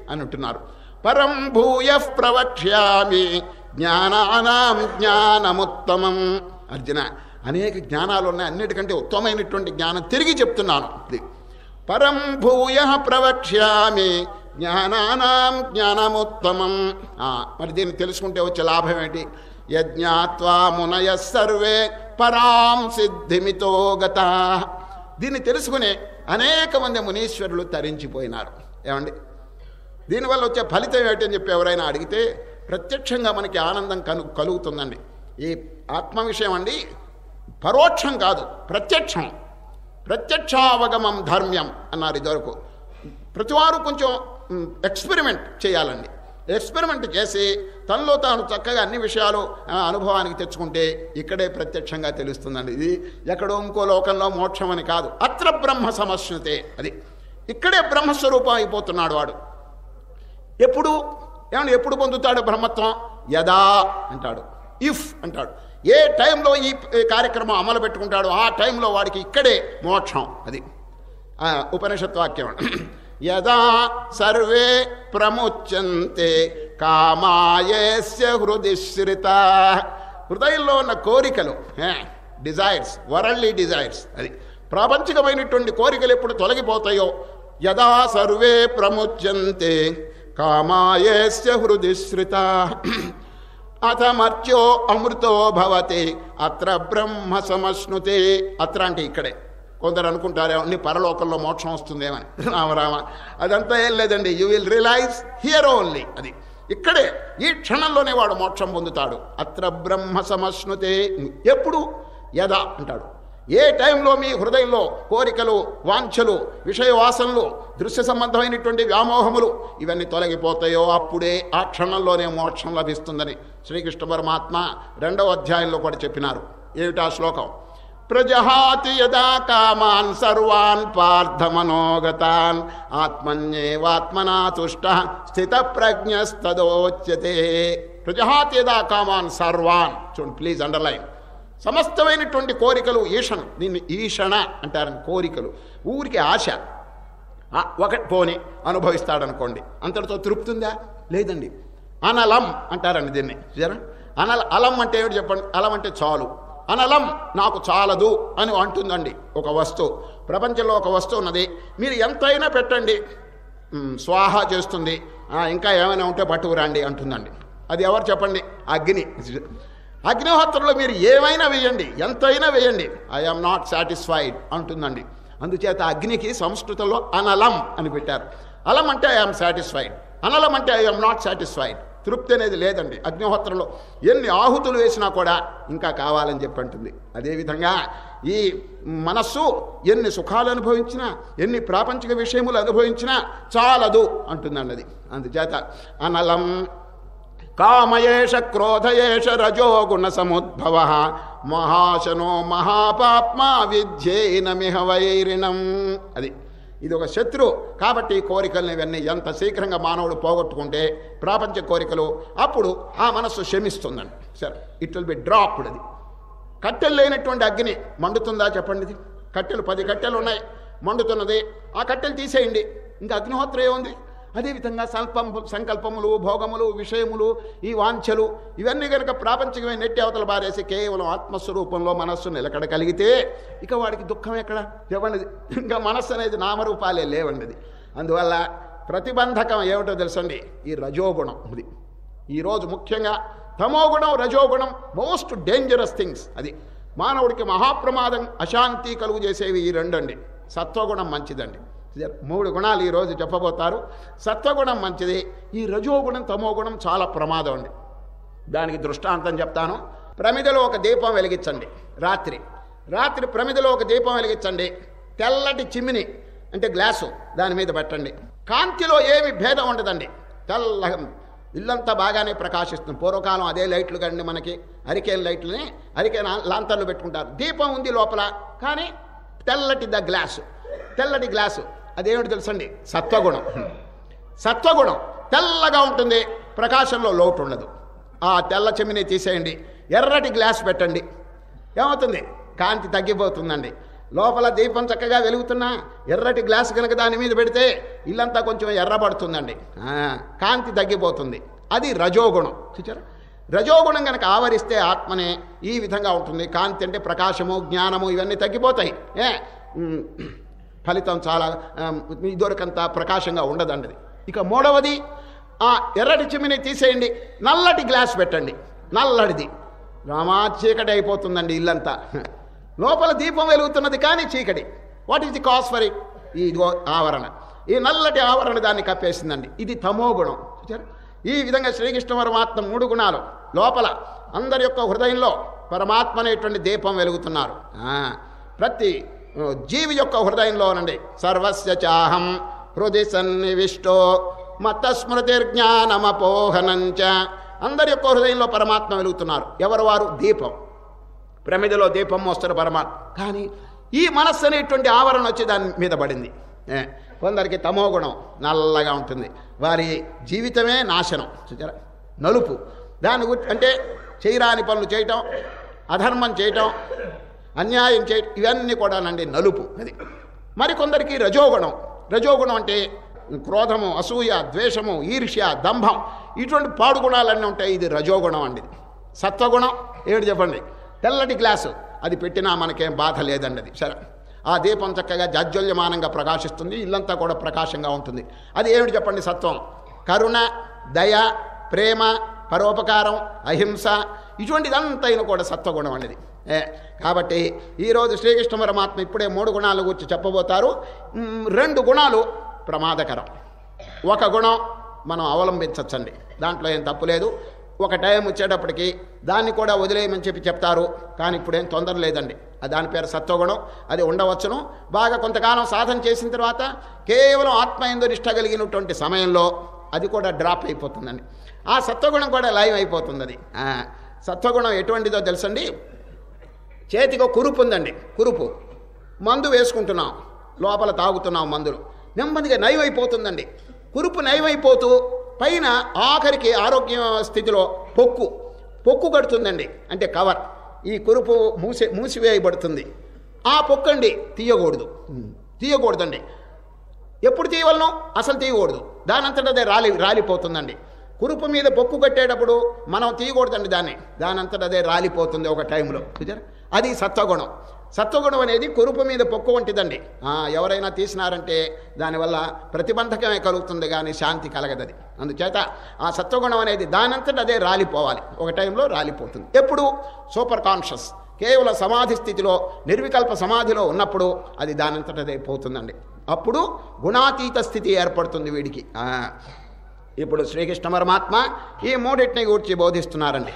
అని అంటున్నారు పరం భూయ ప్రవక్ష్యామి జ్ఞానానాం జ్ఞానముత్తమం అర్జున అనేక జ్ఞానాలు ఉన్నాయి అన్నిటికంటే ఉత్తమమైనటువంటి జ్ఞానం తిరిగి చెప్తున్నాను ఇది పరం భూయ ప్రవక్ష్యామి జ్ఞానానాం జ్ఞానముత్తమం ఆ, మరి దీన్ని తెలుసుకుంటే వచ్చే లాభం ఏంటి యజ్ఞాత్వా మునయ సర్వే పరాం సిద్ధిమితో గత దీన్ని తెలుసుకునే అనేక మంది మునీశ్వరులు తరించిపోయినారు ఏమండి దీనివల్ల వచ్చే ఫలితం ఏమిటని చెప్పి ఎవరైనా అడిగితే ప్రత్యక్షంగా మనకి ఆనందం కను కలుగుతుందండి ఈ ఆత్మ విషయం అండి పరోక్షం కాదు ప్రత్యక్షం ప్రత్యక్షావగమం ధర్మ్యం అన్నారు ఇదివరకు ప్రతివారు కొంచెం మ్, ఎక్స్పెరిమెంట్ చేయాలండి ఎక్స్పెరిమెంట్ చేసి తనలో తాను చక్కగా అన్ని విషయాలు ఆ, అనుభవానికి తెచ్చుకుంటే ఇక్కడే ప్రత్యక్షంగా తెలుస్తుందండి ఇది ఎక్కడో ఇంకో లోకంలో మోక్షం అని కాదు అత్ర బ్రహ్మ సమస్యతే అది ఇక్కడే బ్రహ్మస్వరూపం అయిపోతున్నాడు వాడు ఎప్పుడు ఏమన్నా ఎప్పుడు పొందుతాడు బ్రహ్మత్వం యదా అంటాడు ఇఫ్ అంటాడు ఏ టైంలో ఈ ఈ కార్యక్రమం అమలు పెట్టుకుంటాడో ఆ టైంలో వాడికి ఇక్కడే మోక్షం అది ఆ, ఉపనిషత్ వాక్యం యదా సర్వే ప్రముచ్యంతే కామాయేస్య హృదిశ్రిత హృదయంలో ఉన్న కోరికలు డిజైర్స్ వరల్డ్లీ డిజైర్స్ అది ప్రాపంచికమైనటువంటి కోరికలు ఎప్పుడు తొలగిపోతాయో యదా సర్వే ప్రముచ్యంతే కామాయేస్య హృదిశ్రిత అథమర్త్యో అమృతో భవతి అత్ర బ్రహ్మ సమశ్నుతే అత్ర అంటే ఇక్కడే కొందరు అనుకుంటారేమో నీ పరలోకంలో మోక్షం వస్తుందేమని రామరామ అదంతా ఏం లేదండి you will realise here only అది ఇక్కడే ఈ క్షణంలోనే వాడు మోక్షం పొందుతాడు అత్ర బ్రహ్మ సమశ్నుతే ఎప్పుడు యదా అంటాడు ఏ టైంలో మీ హృదయంలో కోరికలు వాంఛలు విషయ వాసనలు దృశ్య సంబంధమైనటువంటి వ్యామోహములు ఇవన్నీ తొలగిపోతాయో అప్పుడే ఆ క్షణంలోనే మోక్షం లభిస్తుందని శ్రీకృష్ణ పరమాత్మ రెండవ అధ్యాయంలో కూడా చెప్పినారు ఏమిటా శ్లోకం ప్రజహాతి యదా కామాన్ సర్వాన్ పార్థమనోగతాన్ ఆత్మన్యేవాత్మనా తుష్ట స్థిత ప్రజ్ఞస్తదోచ్యతే ప్రజహాతి యదా కామాన్ సర్వాన్ చూడండి ప్లీజ్ అండర్లైన్ సమస్తమైనటువంటి కోరికలు ఈషణ దీన్ని ఈషణ అంటారని కోరికలు ఊరికి ఆశ ఆ, ఒకటి పోని అనుభవిస్తాడనుకోండి అంతటితో తృప్తి ఉందా లేదండి అనలం అంటారండి దీన్ని చూసారా అనల అలం అంటే ఏమిటి చెప్పండి అలం అంటే చాలు అనలం నాకు చాలదు అని అంటుందండి ఒక వస్తువు ప్రపంచంలో ఒక వస్తువు ఉన్నది మీరు ఎంతైనా పెట్టండి మ్, స్వాహ చేస్తుంది ఆ, ఇంకా ఏమైనా ఉంటే పట్టుకురండి అంటుందండి అది ఎవరు చెప్పండి అగ్ని అగ్నిహోత్రంలో మీరు ఏమైనా వేయండి ఎంతైనా వేయండి ఐఎమ్ నాట్ సాటిస్ఫైడ్ అంటుందండి అందుచేత అగ్నికి సంస్కృతంలో అనలం అని పెట్టారు అలం అంటే ఐఎమ్ సాటిస్ఫైడ్ అనలం అంటే ఐఎమ్ నాట్ సాటిస్ఫైడ్ తృప్తి అనేది లేదండి అగ్నిహోత్రంలో ఎన్ని ఆహుతులు వేసినా కూడా ఇంకా కావాలని చెప్పి అంటుంది అదేవిధంగా ఈ మనస్సు ఎన్ని సుఖాలు అనుభవించినా ఎన్ని ప్రాపంచిక విషయములు అనుభవించినా చాలదు అంటుందండి అది అందుచేత అనలం కామయేష క్రోధయేష రజో గుణ సముద్భవ మహాశనో మహాపాప్మా విద్యేనమిహ వైరిణం అది ఇది ఒక శత్రు కాబట్టి ఈ కోరికలను ఇవన్నీ ఎంత శీఘ్రంగా మానవుడు పోగొట్టుకుంటే ప్రాపంచ కోరికలు అప్పుడు ఆ మనస్సు శమిస్తుందండి సరే ఇట్ విల్ బి డ్రాప్డ్ అది కట్టెలు లేనటువంటి అగ్ని మండుతుందా చెప్పండి ఇది కట్టెలు పది కట్టెలు ఉన్నాయి మండుతున్నది ఆ కట్టెలు తీసేయండి ఇంకా అగ్నిహోత్రం ఏముంది అదేవిధంగా సంకల్పం సంకల్పములు భోగములు విషయములు ఈ వాంఛలు ఇవన్నీ కనుక ప్రాపంచికమైన నెట్టి అవతల బారేసి కేవలం ఆత్మస్వరూపంలో మనస్సు నిలకడగలిగితే ఇక వాడికి దుఃఖం ఎక్కడ చెప్పండి ఇంకా మనస్సు అనేది నామరూపాలే లేవండి అది అందువల్ల ప్రతిబంధకం ఏమిటో తెలుసండి ఈ రజోగుణం ఇది ఈరోజు ముఖ్యంగా తమోగుణం రజోగుణం మోస్ట్ డేంజరస్ థింగ్స్ అది మానవుడికి మహాప్రమాదం అశాంతి కలుగు చేసేవి ఈ రెండండి సత్వగుణం మంచిదండి ఇది మూడు గుణాలు ఈరోజు చెప్పబోతారు సత్వగుణం మంచిది ఈ రజోగుణం తమోగుణం చాలా ప్రమాదం అండి దానికి దృష్టాంతం చెప్తాను ప్రమిదలో ఒక దీపం వెలిగించండి రాత్రి రాత్రి ప్రమిదలో ఒక దీపం వెలిగించండి తెల్లటి చిమ్మిని అంటే గ్లాసు దాని మీద పెట్టండి కాంతిలో ఏమి భేదం ఉండదండి తెల్లగా ఇల్లంతా బాగానే ప్రకాశిస్తుంది పూర్వకాలం అదే లైట్లు కండి మనకి అరికేన్ లైట్లని అరికేన్ లాంతర్లు పెట్టుకుంటారు దీపం ఉంది లోపల కానీ తెల్లటి ద గ్లాసు తెల్లటి గ్లాసు అదేమిటి తెలుసండి సత్వగుణం సత్వగుణం తెల్లగా ఉంటుంది ప్రకాశంలో లోటు ఉండదు ఆ తెల్ల చెమ్మిని తీసేయండి ఎర్రటి గ్లాస్ పెట్టండి ఏమవుతుంది కాంతి తగ్గిపోతుందండి లోపల దీపం చక్కగా వెలుగుతున్నా ఎర్రటి గ్లాస్ కనుక దాని మీద పెడితే ఇల్లంతా కొంచెం ఎర్రబడుతుందండి ఆ, కాంతి తగ్గిపోతుంది అది రజోగుణం చూచారా రజోగుణం కనుక ఆవరిస్తే ఆత్మనే ఈ విధంగా ఉంటుంది కాంతి అంటే ప్రకాశము జ్ఞానము ఇవన్నీ తగ్గిపోతాయి ఏ ఉమ్, ఫలితం చాలా ఆమ్, ఇదివరకంత ప్రకాశంగా ఉండదండి అది. ఇక మూడవది ఆ ఎర్రటి చిమ్మిని తీసేయండి నల్లటి గ్లాస్ పెట్టండి నల్లటిది రామా చీకటి అయిపోతుందండి ఇల్లంతా లోపల దీపం వెలుగుతున్నది కానీ చీకటి what is the cause for it ఈ ఇదిగో ఆవరణ ఈ నల్లటి ఆవరణ దాన్ని కప్పేసిందండి ఇది తమో గుణం చూచారా ఈ విధంగా శ్రీకృష్ణ పరమాత్మ మూడు గుణాలు లోపల అందరి యొక్క హృదయంలో పరమాత్మ అనేటువంటి దీపం వెలుగుతున్నారు ఆ, ప్రతి ఆ, జీవి యొక్క హృదయంలోనండి సర్వస్య చాహం హృదయ సన్నివిష్టో మత స్మృతిర్జ్ఞానమపోహనంచ అందరి యొక్క హృదయంలో పరమాత్మ వెలుగుతున్నారు ఎవరు వారు దీపం ప్రమిదలో దీపం మోస్తారు పరమాత్మ కానీ ఈ మనస్సు అనేటువంటి ఆవరణ వచ్చి దాని మీద పడింది ఏ, కొందరికి తమో గుణం నల్లగా ఉంటుంది వారి జీవితమే నాశనం చూచారా నలుపు దాని గురించి అంటే చేయరాని పనులు చేయటం అధర్మం చేయటం అన్యాయం చేయటం ఇవన్నీ కూడానండి నలుపు అది మరికొందరికి రజోగుణం రజోగుణం అంటే క్రోధము అసూయ ద్వేషము ఈర్ష్య దంభం ఇటువంటి పాడు గుణాలన్నీ ఉంటాయి ఇది రజోగుణం అండి సత్వగుణం ఏమిటి చెప్పండి తెల్లటి గ్లాసు అది పెట్టినా మనకేం బాధ లేదండి అది సరే ఆ దీపం చక్కగా జాజ్వల్యమానంగా ప్రకాశిస్తుంది ఇల్లంతా కూడా ప్రకాశంగా ఉంటుంది అది ఏమిటి చెప్పండి సత్వం కరుణ దయ ప్రేమ పరోపకారం అహింస ఇటువంటిదంతా కూడా సత్వగుణం అనేది ఏ, కాబట్టి ఈరోజు శ్రీకృష్ణ పరమాత్మ ఇప్పుడే మూడు గుణాల గురించి చెప్పబోతారు మ్, రెండు గుణాలు ప్రమాదకరం ఒక గుణం మనం అవలంబించవచ్చండి దాంట్లో ఏం తప్పు లేదు ఒక టైం వచ్చేటప్పటికి దాన్ని కూడా వదిలేయమని చెప్పి చెప్తారు కానీ ఇప్పుడు ఏం తొందర లేదండి ఆ దాని పేరు సత్వగుణం అది ఉండవచ్చును బాగా కొంతకాలం సాధన చేసిన తర్వాత కేవలం ఆత్మ ఎందు నిష్ట కలిగినటువంటి సమయంలో అది కూడా డ్రాప్ అయిపోతుందండి ఆ సత్వగుణం కూడా లైవ్ అయిపోతుంది అది ఆ, సత్వగుణం ఎటువంటిదో తెలుసండి చేతికి కురుపు ఉందండి కురుపు మందు వేసుకుంటున్నాం లోపల తాగుతున్నాం మందులు నెమ్మదిగా నయమైపోతుందండి కురుపు నయమైపోతూ పైన ఆఖరికి ఆరోగ్య స్థితిలో పొక్కు పొక్కు కడుతుందండి అంటే కవర్ ఈ కురుపు మూసి మూసివేయబడుతుంది ఆ పొక్కండి తీయకూడదు తీయకూడదండి ఎప్పుడు తీయవలను అసలు తీయకూడదు దానంతట అదే రాలి రాలిపోతుందండి కురుపు మీద పొక్కు కట్టేటప్పుడు మనం తీయకూడదండి దాన్ని దానంతట అదే రాలిపోతుంది ఒక టైంలో చూసారా అది సత్వగుణం సత్వగుణం అనేది కురుపు మీద పొక్కు వంటిదండి ఆ, ఎవరైనా తీసినారంటే దానివల్ల ప్రతిబంధకమే కలుగుతుంది కానీ శాంతి కలగదది అందుచేత ఆ సత్వగుణం అనేది దానంతట అదే రాలిపోవాలి ఒక టైంలో రాలిపోతుంది ఎప్పుడు సూపర్ కాన్షియస్ కేవలం సమాధి స్థితిలో నిర్వికల్ప సమాధిలో ఉన్నప్పుడు అది దానంతట అదే పోతుందండి అప్పుడు గుణాతీత స్థితి ఏర్పడుతుంది వీడికి ఆ, ఇప్పుడు శ్రీకృష్ణ పరమాత్మ ఈ మూడింటిని గూర్చి బోధిస్తున్నారండి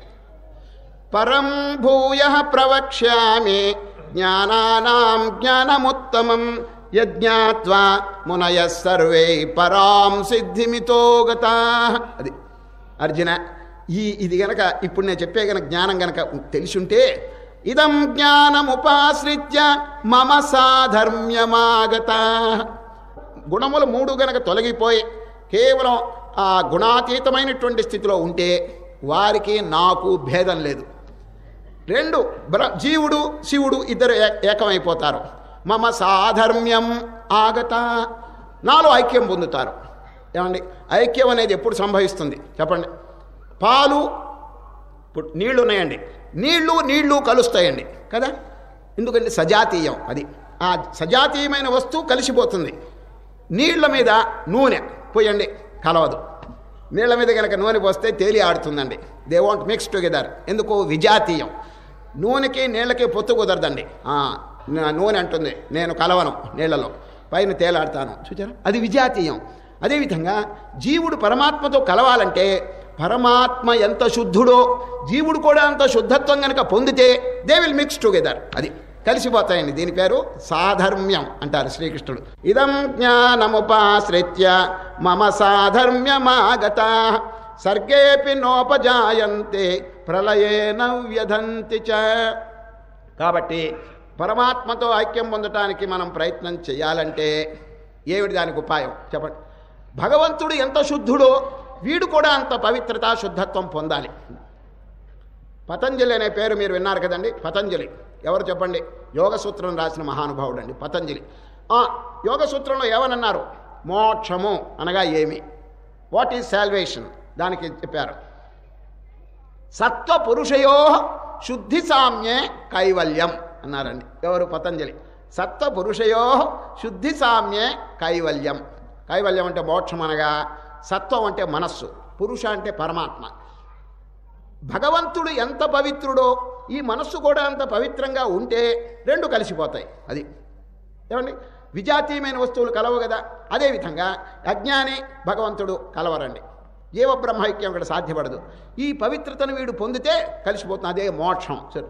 పరం భూయ ప్రవక్ష్యామి జ్ఞానానాం జ్ఞానముత్తమం యజ్ఞాత్వా మునయ సర్వే పరాం సిద్ధిమితో గతా అది అర్జున ఈ ఇది గనక ఇప్పుడు నేను చెప్పే గనక జ్ఞానం గనక తెలిసుంటే ఇదం జ్ఞానముపాశ్రిత్య మమ సాధర్మ్యమాగత గుణములు మూడు గనక తొలగిపోయి కేవలం ఆ గుణాతీతమైనటువంటి స్థితిలో ఉంటే వారికి నాకు భేదం లేదు రెండు బ్ర జీవుడు శివుడు ఇద్దరు ఏ- ఏకమైపోతారు మమ సాధర్మ్యం ఆగత నాలో ఐక్యం పొందుతారు ఏమండి ఐక్యం అనేది ఎప్పుడు సంభవిస్తుంది చెప్పండి పాలు ఇప్పుడు నీళ్లు ఉన్నాయండి నీళ్లు నీళ్లు కలుస్తాయండి కదా ఎందుకంటే సజాతీయం అది ఆ సజాతీయమైన వస్తువు కలిసిపోతుంది నీళ్ల మీద నూనె పోయండి కలవదు నీళ్ల మీద కనుక నూనె పోస్తే తేలి ఆడుతుందండి దే వాంట్ మిక్స్ టుగెదర్ ఎందుకు విజాతీయం నూనెకి నీళ్ళకి పొత్తు కుదరదండి ఆ, నా- నూనె అంటుంది నేను కలవను నీళ్లలో పైన తేలాడతాను చూచారా అది విజాతీయం అదేవిధంగా జీవుడు పరమాత్మతో కలవాలంటే పరమాత్మ ఎంత శుద్ధుడో జీవుడు కూడా అంత శుద్ధత్వం కనుక పొందితే దే విల్ మిక్స్ టుగెదర్ అది కలిసిపోతాయండి దీని పేరు సాధర్మ్యం అంటారు శ్రీకృష్ణుడు ఇదం జ్ఞానముపాశ్రిత్య మమ సాధర్మ్యమాగత సర్గేపి నోపజాయంతే ప్రళయేన వ్యధంతి చ కాబట్టి పరమాత్మతో ఐక్యం పొందటానికి మనం ప్రయత్నం చేయాలంటే ఏమిటి దానికి ఉపాయం చెప్పండి భగవంతుడు ఎంత శుద్ధుడో వీడు కూడా అంత పవిత్రత శుద్ధత్వం పొందాలి పతంజలి అనే పేరు మీరు విన్నారు కదండి పతంజలి ఎవరు చెప్పండి యోగ సూత్రం రాసిన మహానుభావుడు అండి పతంజలి ఆ యోగ సూత్రంలో ఏమనన్నారు మోక్షము అనగా ఏమి వాట్ ఈజ్ సాల్వేషన్ దానికి చెప్పారు సత్వ పురుషయో శుద్ధి సామ్యే కైవల్యం అన్నారండి ఎవరు పతంజలి సత్వ పురుషయో శుద్ధి సామ్యే కైవల్యం కైవల్యం అంటే మోక్షం అనగా సత్వం అంటే మనస్సు పురుష అంటే పరమాత్మ భగవంతుడు ఎంత పవిత్రుడో ఈ మనస్సు కూడా అంత పవిత్రంగా ఉంటే రెండు కలిసిపోతాయి అది ఏమండి విజాతీయమైన వస్తువులు కలవు కదా అదేవిధంగా అజ్ఞాని భగవంతుడు కలవరండి జీవ బ్రహ్మైక్యం ఇక్కడ సాధ్యపడదు ఈ పవిత్రతను వీడు పొందితే కలిసిపోతుంది అదే మోక్షం సరే.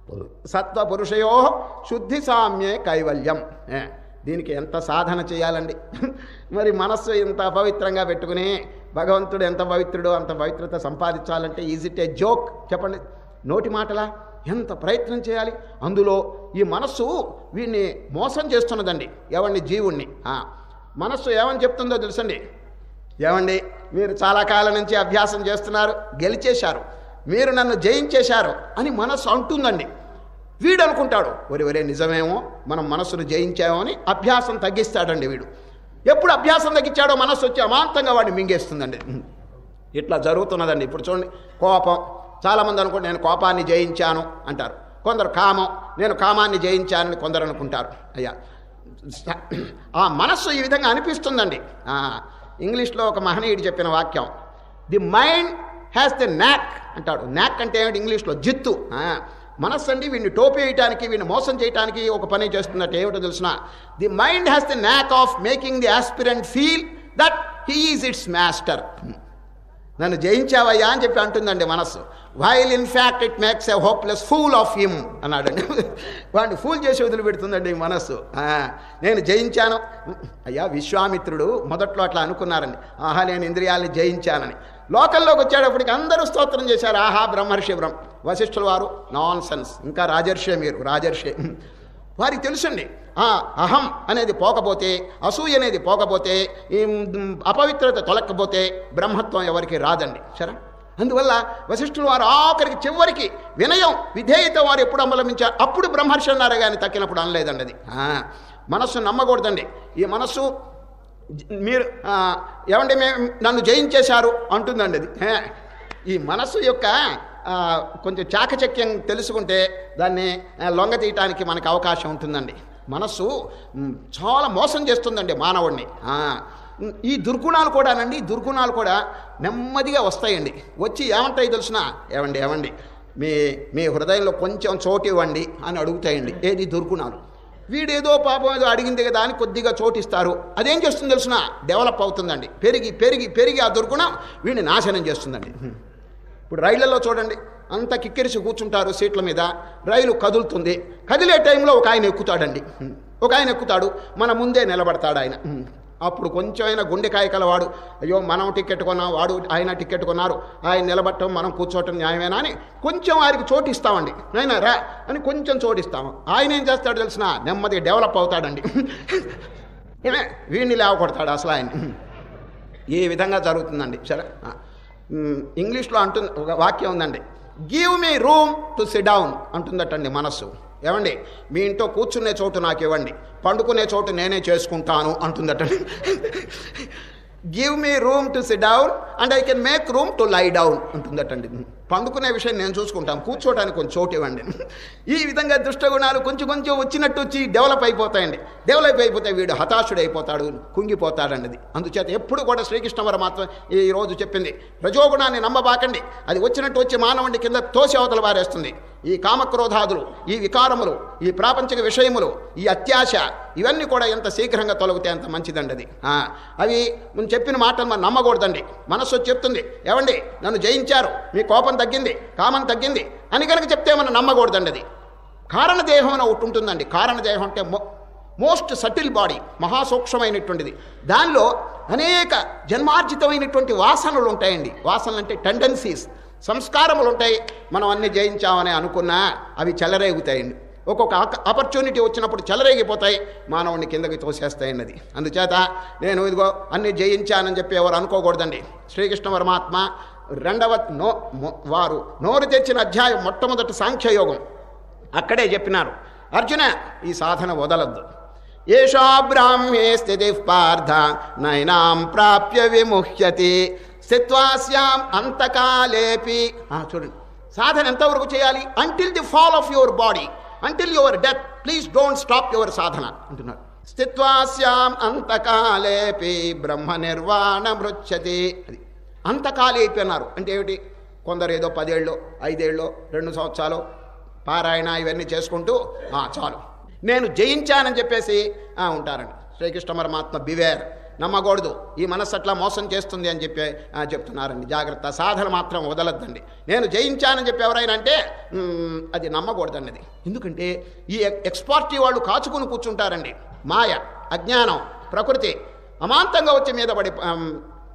సత్వ పురుషయో శుద్ధి సామ్యే కైవల్యం ఏ, దీనికి ఎంత సాధన చేయాలండి మరి మనస్సు ఇంత పవిత్రంగా పెట్టుకుని భగవంతుడు ఎంత పవిత్రుడో అంత పవిత్రత సంపాదించాలంటే ఈజ్ ఇట్ ఏ జోక్ చెప్పండి నోటి మాటలా ఎంత ప్రయత్నం చేయాలి అందులో ఈ మనస్సు వీడిని మోసం చేస్తున్నదండి ఏమండి జీవుణ్ణి ఆ, మనస్సు ఏమని చెప్తుందో తెలుసండి ఏమండి మీరు చాలా కాలం నుంచి అభ్యాసం చేస్తున్నారు గెలిచేశారు మీరు నన్ను జయించేశారు అని మనస్సు అంటుందండి వీడు అనుకుంటాడు ఒరే ఒరే నిజమేమో మనం మనస్సును జయించామో అని అభ్యాసం తగ్గిస్తాడండి వీడు ఎప్పుడు అభ్యాసం తగ్గించాడో మనస్సు వచ్చి అమాంతంగా వాడిని మింగేస్తుందండి ఇట్లా జరుగుతున్నదండి ఇప్పుడు చూడండి కోపం చాలామంది అనుకుంటే నేను కోపాన్ని జయించాను అంటారు కొందరు కామం నేను కామాన్ని జయించానని కొందరు అనుకుంటారు అయ్యా స- ఆ మనస్సు ఈ విధంగా అనిపిస్తుందండి ఆ, ఇంగ్లీష్లో ఒక మహనీయుడు చెప్పిన వాక్యం ది మైండ్ హ్యాస్ ది నాక్ అంటాడు నాక్ అంటే ఏమిటి ఇంగ్లీష్లో జిత్తు ఆ, మనస్సు అండి వీడిని టోపేయటానికి వీడిని మోసం చేయడానికి ఒక పని చేస్తున్నట్టు ఏమిటో తెలిసిన the mind has the knack of making the aspirant feel that he is its master నన్ను జయించావయ్యా అని చెప్పి అంటుందండి మనస్సు while in fact it makes a hopeless fool of him అన్నాడండి వాడిని ఫూల్ చేసి వదిలిపెడుతుందండి ఈ మనస్సు ఆ, నేను జయించాను అయ్యా విశ్వామిత్రుడు మొదట్లో అట్లా అనుకున్నారండి ఆహా నేను ఇంద్రియాలని జయించానని లోకల్లోకి వచ్చేటప్పటికి అందరూ స్తోత్రం చేశారు ఆహా బ్రహ్మర్షి బ్రహ్మ వశిష్ఠుల వారు నాన్ సెన్స్ ఇంకా రాజర్షే మీరు రాజర్షే వారికి తెలుసండి ఆ అహం అనేది పోకపోతే అసూయ అనేది పోకపోతే ఈ మ్, అపవిత్రత తొలక్కపోతే బ్రహ్మత్వం ఎవరికి రాదండి సరే అందువల్ల వశిష్ఠులు వారు ఆఖరికి చివరికి వినయం విధేయత వారు ఎప్పుడు అవలంబించారు అప్పుడు బ్రహ్మర్షి అన్నారు కానీ తక్కినప్పుడు అనలేదండి అది ఆ, మనస్సు నమ్మకూడదండి ఈ మనస్సు జ- మీరు ఆ, ఏమండి మేము నన్ను జయించేశారు అంటుందండి అది హే. ఈ మనస్సు యొక్క ఆ, కొంచెం చాకచక్యం తెలుసుకుంటే దాన్ని ఆ, లొంగ తీయటానికి మనకు అవకాశం ఉంటుందండి మనస్సు మ్, చాలా మోసం చేస్తుందండి మానవుడిని ఆ, మ్, ఈ దుర్గుణాలు కూడానండి ఈ దుర్గుణాలు కూడా నెమ్మదిగా వస్తాయండి వచ్చి ఏమంటాయి తెలుసిన ఏమండి ఏమండి మీ మీ హృదయంలో కొంచెం చోటు ఇవ్వండి అని అడుగుతాయండి ఏది దుర్గుణాలు వీడేదో పాపం ఏదో అడిగింది కదా అని కొద్దిగా చోటిస్తారు అదేం చేస్తుంది తెలుసిన డెవలప్ అవుతుందండి పెరిగి పెరిగి పెరిగి ఆ దుర్గుణం వీడిని నాశనం చేస్తుందండి ఇప్పుడు రైళ్లలో చూడండి అంత కిక్కిరిసి కూర్చుంటారు సీట్ల మీద రైలు కదులుతుంది కదిలే టైంలో ఒక ఆయన ఎక్కుతాడండి ఒక ఆయన ఎక్కుతాడు మన ముందే నిలబడతాడు ఆయన అప్పుడు కొంచెం అయినా గుండెకాయ కలవాడు అయ్యో మనం టికెట్ కొన్నాం వాడు ఆయన టికెట్ కొన్నారు ఆయన నిలబడటం మనం కూర్చోవటం న్యాయమేనా అని కొంచెం వారికి చోటు ఇస్తామండి నాయనా రా అని కొంచెం చోటు ఇస్తాము ఆయన ఏం చేస్తాడు తెలిసిన నెమ్మదిగా డెవలప్ అవుతాడండి ఏమే వీడిని లేవకొడతాడు అసలు ఆయన ఈ విధంగా జరుగుతుందండి సరే ఆ. మ్, ఇంగ్లీష్లో అంటుంది ఒక వాక్యం ఉందండి give me room to sit down అంటుందటండి మనస్సు ఏమండి మీ ఇంట్లో కూర్చునే చోటు నాకు ఇవ్వండి పండుకునే చోటు నేనే చేసుకుంటాను అంటుందటండి give me room to sit down and I can make room to lie down అంటుందటండి పండుకునే విషయం నేను చూసుకుంటాను కూర్చోవడానికి కొంచెం చోటు ఇవ్వండి ఈ విధంగా దుష్టగుణాలు కొంచెం కొంచెం వచ్చినట్టు వచ్చి డెవలప్ అయిపోతాయండి డెవలప్ అయిపోతే వీడు హతాశుడు అయిపోతాడు కుంగిపోతాడండి అది అందుచేత ఎప్పుడు కూడా శ్రీకృష్ణ పరమాత్మ ఈ రోజు చెప్పింది రజోగుణాన్ని నమ్మబాకండి అది వచ్చినట్టు వచ్చి మానవుడి కింద తోసి అవతల వారేస్తుంది ఈ కామక్రోధాదులు ఈ వికారములు ఈ ప్రాపంచిక విషయములు ఈ అత్యాశ ఇవన్నీ కూడా ఎంత శీఘ్రంగా తొలగితే అంత మంచిదండి అది ఆ, అవి మనం చెప్పిన మాటలు మనం నమ్మకూడదండి మనస్సు వచ్చి చెప్తుంది ఏమండి నన్ను జయించారు మీ కోపం తగ్గింది కామం తగ్గింది అని కనుక చెప్తే మనం నమ్మకూడదండి అది కారణదేహం అని ఒకటి ఉంటుందండి కారణదేహం అంటే మో మోస్ట్ సటిల్ బాడీ మహాసూక్ష్మమైనటువంటిది దానిలో అనేక జన్మార్జితమైనటువంటి వాసనలు ఉంటాయండి వాసనలు అంటే టెండెన్సీస్ సంస్కారములు ఉంటాయి మనం అన్ని జయించామని అనుకున్నా అవి చెలరేగుతాయండి ఒక్కొక్క ఆపర్చునిటీ వచ్చినప్పుడు చెలరేగిపోతాయి మానవుని కిందకి తోసేస్తాయండి అది అందుచేత నేను ఇదిగో అన్ని జయించానని చెప్పి ఎవరు అనుకోకూడదండి శ్రీకృష్ణ పరమాత్మ రెండవ నో మొ- వారు నోరు తెచ్చిన అధ్యాయం మొట్టమొదటి సాంఖ్యయోగం అక్కడే చెప్పినారు అర్జున ఈ సాధన వదలద్దు ఏషా బ్రాహ్మ్యే స్థితి పార్థ నైనాం ప్రాప్య విముహ్యతి స్థిత్వాస్యాం అంతకాలేపి ఆ, చూడండి సాధన ఎంతవరకు చేయాలి until the fall of your body until your death please don't stop your sadhana అంటున్నారు స్థిత్వాస్యాం అంతకాలేపి బ్రహ్మ నిర్వాణ మృచ్చతి అది అంతకాలేపి అన్నారు అంటే ఏమిటి కొందరు ఏదో పదేళ్ళు ఐదేళ్ళు రెండు సంవత్సరాలు పారాయణ ఇవన్నీ చేసుకుంటూ "ఆ, చాలు నేను జయించానని చెప్పేసి ఆ, ఉంటారండి శ్రీకృష్ణ పరమాత్మ బివేర్ నమ్మకూడదు ఈ మనస్సు అట్లా మోసం చేస్తుంది అని చెప్పి ఆ, చెప్తున్నారండి జాగ్రత్త సాధన మాత్రం వదలొద్దండి నేను జయించానని చెప్పి ఎవరైనా అంటే మ్, అది నమ్మకూడదండి అది ఎందుకంటే ఈ ఎక్స్పార్టీ వాళ్ళు కాచుకుని కూర్చుంటారండి మాయ అజ్ఞానం ప్రకృతి అమాంతంగా వచ్చి మీద పడి ఆమ్,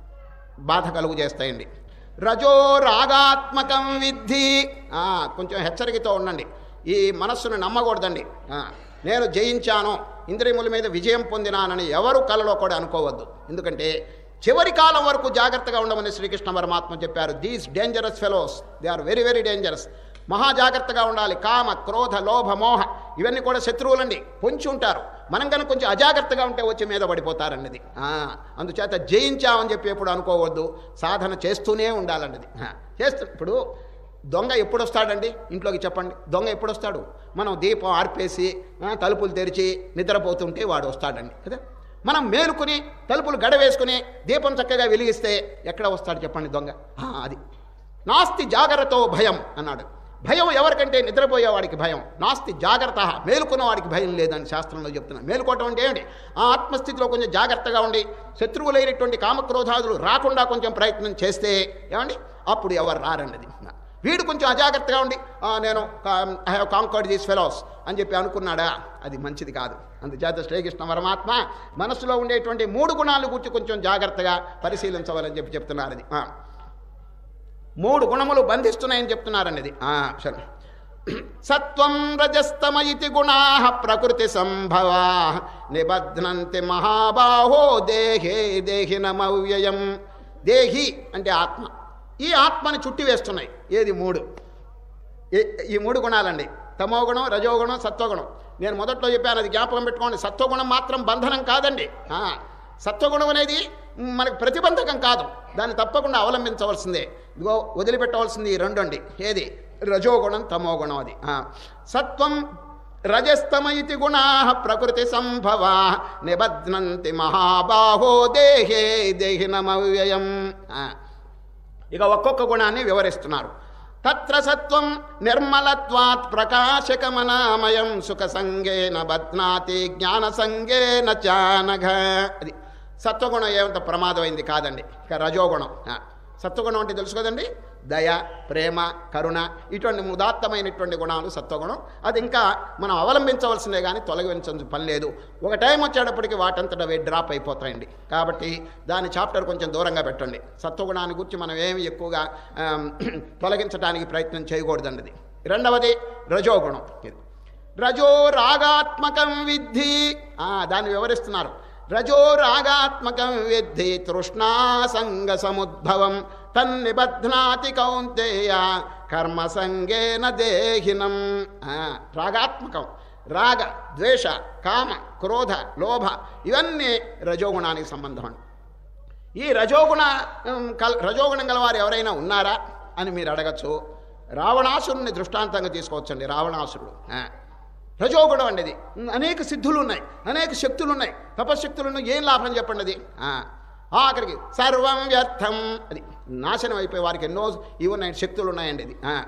బాధ కలుగు చేస్తాయండి రజో రాగాత్మకం విద్ధి ఆ, కొంచెం హెచ్చరికతో ఉండండి ఈ మనస్సును నమ్మకూడదండి ఆ, నేను జయించాను ఇంద్రియముల మీద విజయం పొందినానని ఎవరు కలలో కూడా అనుకోవద్దు ఎందుకంటే చివరి కాలం వరకు జాగ్రత్తగా ఉండమని శ్రీకృష్ణ పరమాత్మ చెప్పారు these dangerous fellows they are very very dangerous మహా జాగ్రత్తగా ఉండాలి కామ క్రోధ లోభ మోహ ఇవన్నీ కూడా శత్రువులండి పొంచి ఉంటారు మనం కనుక కొంచెం అజాగ్రత్తగా ఉంటే వచ్చి మీద పడిపోతారన్నది ఆ, అందుచేత జయించామని చెప్పి ఎప్పుడు అనుకోవద్దు సాధన చేస్తూనే ఉండాలన్నది ఆ, చేస్తూ ఇప్పుడు దొంగ ఎప్పుడు వస్తాడండి ఇంట్లోకి చెప్పండి దొంగ ఎప్పుడు వస్తాడు మనం దీపం ఆర్పేసి ఆ, తలుపులు తెరిచి నిద్రపోతుంటే వాడు వస్తాడండి కదా మనం మేలుకుని తలుపులు గడవేసుకుని దీపం చక్కగా వెలిగిస్తే ఎక్కడ వస్తాడు చెప్పండి దొంగ ఆ, అది నాస్తి జాగ్రత్త భయం అన్నాడు భయం ఎవరికంటే నిద్రపోయేవాడికి భయం నాస్తి జాగ్రత్త మేలుకున్న వాడికి భయం లేదని శాస్త్రంలో చెప్తున్నా మేలుకోవటం అంటే ఏమిటి ఆ ఆత్మస్థితిలో కొంచెం జాగ్రత్తగా ఉండి శత్రువులైనటువంటి కామక్రోధాదులు రాకుండా కొంచెం ప్రయత్నం చేస్తే ఏమండి అప్పుడు ఎవరు రారన్నది వీడు కొంచెం అజాగ్రత్తగా ఉండి "ఆ, నేను I have conquered these fellows అని చెప్పి అనుకున్నాడా అది మంచిది కాదు అందుచేత శ్రీకృష్ణ పరమాత్మ మనసులో ఉండేటువంటి మూడు గుణాలు గురించి కొంచెం జాగ్రత్తగా పరిశీలించవాలని చెప్పి చెప్తున్నారు అది ఆ. మూడు గుణములు బంధిస్తున్నాయని చెప్తున్నారన్నది ఆ, సరే సత్వం రజస్తమ ఇతి గుణా ప్రకృతి సంభవా నిబధ్నంతి మహాబాహో దేహే దేహినమవ్యయం దేహి అంటే ఆత్మ ఈ ఆత్మని చుట్టి వేస్తున్నాయి ఏది మూడు ఈ- ఈ మూడు గుణాలండి తమోగుణం రజోగుణం సత్వగుణం నేను మొదట్లో చెప్పాను అది జ్ఞాపకం పెట్టుకోండి సత్వగుణం మాత్రం బంధనం కాదండి ఆ, సత్వగుణం అనేది మనకు ప్రతిబంధకం కాదు దాన్ని తప్పకుండా అవలంబించవలసిందే ఇదిగో వదిలిపెట్టవలసింది ఈ రెండు అండి ఏది రజోగుణం తమోగుణం అది ఆ, సత్వం రజస్తమ ఇతి గుణా ప్రకృతి సంభవా నిబధ్నంతి మహాబాహో దేహే దేహినమవ్యయం ఆ. ఇక ఒక్కొక్క గుణాన్ని వివరిస్తున్నారు తత్ర సత్వం నిర్మలత్వాత్ ప్రకాశకమనామయం సుఖ సంగేన బధ్నాతి జ్ఞాన సంగేన చానఘ అది సత్వగుణం ఏమంత ప్రమాదమైంది కాదండి ఇక రజోగుణం ఆ, సత్వగుణం అంటే తెలుసు కదండి దయ ప్రేమ కరుణ ఇటువంటి ఉదాత్తమైనటువంటి గుణాలు సత్వగుణం అది ఇంకా మనం అవలంబించవలసిందే కానీ తొలగించాల్సిన పని లేదు ఒక టైం వచ్చేటప్పటికి వాటంతట అవి డ్రాప్ అయిపోతాయండి కాబట్టి దాని చాప్టర్ కొంచెం దూరంగా పెట్టండి సత్వగుణాన్ని గురించి మనం ఏమి ఎక్కువగా ఆమ్, తొలగించడానికి ప్రయత్నం చేయకూడదండి అది రెండవది రజోగుణం ఇది రజో రాగాత్మకం విద్ధి ఆ, దాన్ని వివరిస్తున్నారు రజో రాగాత్మకం విద్ధి తృష్ణాసంగ సముద్భవం తన్నిబధ్నాతి కౌంతేయ కర్మ సంగేన దేహినం ఆ, రాగాత్మకం రాగ ద్వేష కామ క్రోధ లోభ ఇవన్నీ రజోగుణానికి సంబంధం అండి ఈ రజోగుణ ఉమ్, కల్ రజోగుణం గలవారు ఎవరైనా ఉన్నారా అని మీరు అడగచ్చు రావణాసురుని దృష్టాంతంగా తీసుకోవచ్చండి రావణాసురుడు ఆ. రజోగుణం అండి ఇది ఉమ్, అనేక సిద్ధులు ఉన్నాయి అనేక శక్తులు ఉన్నాయి తపశక్తులు ఉన్నాయి ఏం లాభం చెప్పండి అది ఆ. ఆఖరికి సర్వం వ్యర్థం అది నాశనం అయిపోయి వారికి ఎన్నో ఇవి ఉన్నాయి శక్తులు ఉన్నాయండి ఇది ఆ.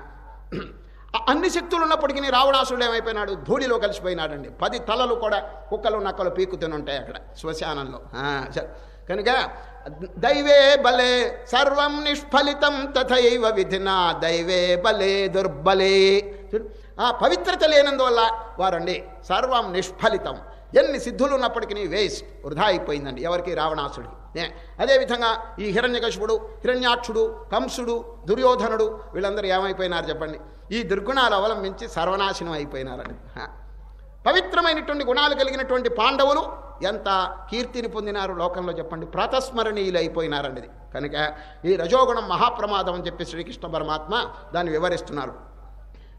అ- అన్ని శక్తులు ఉన్నప్పటికీ రావణాసురుడు ఏమైపోయినాడు ధూళిలో కలిసిపోయినాడండి పది తలలు కూడా కుక్కలు నక్కలు పీక్కుతూనే ఉంటాయి అక్కడ శ్మశానంలో ఆ, స- కనుక దైవే బలే సర్వం నిష్ఫలితం తథైవ విధినా దైవే బలే దుర్బలే చూడు, ఆ పవిత్రత లేనందువల్ల వారండి సర్వం నిష్ఫలితం ఎన్ని సిద్ధులు ఉన్నప్పటికీ వేస్ట్ వృధా అయిపోయిందండి ఎవరికి రావణాసుడికి ఏ, అదేవిధంగా ఈ హిరణ్యకశిపుడు హిరణ్యాక్షుడు కంసుడు దుర్యోధనుడు వీళ్ళందరూ ఏమైపోయినారు చెప్పండి ఈ దుర్గుణాలు అవలంబించి సర్వనాశనం అయిపోయినారండి హ. పవిత్రమైనటువంటి గుణాలు కలిగినటువంటి పాండవులు ఎంత కీర్తిని పొందినారు లోకంలో చెప్పండి ప్రాతస్మరణీయులు అయిపోయినారండి ఇది కనుక ఈ రజోగుణం మహాప్రమాదం అని చెప్పి శ్రీకృష్ణ పరమాత్మ దాన్ని వివరిస్తున్నారు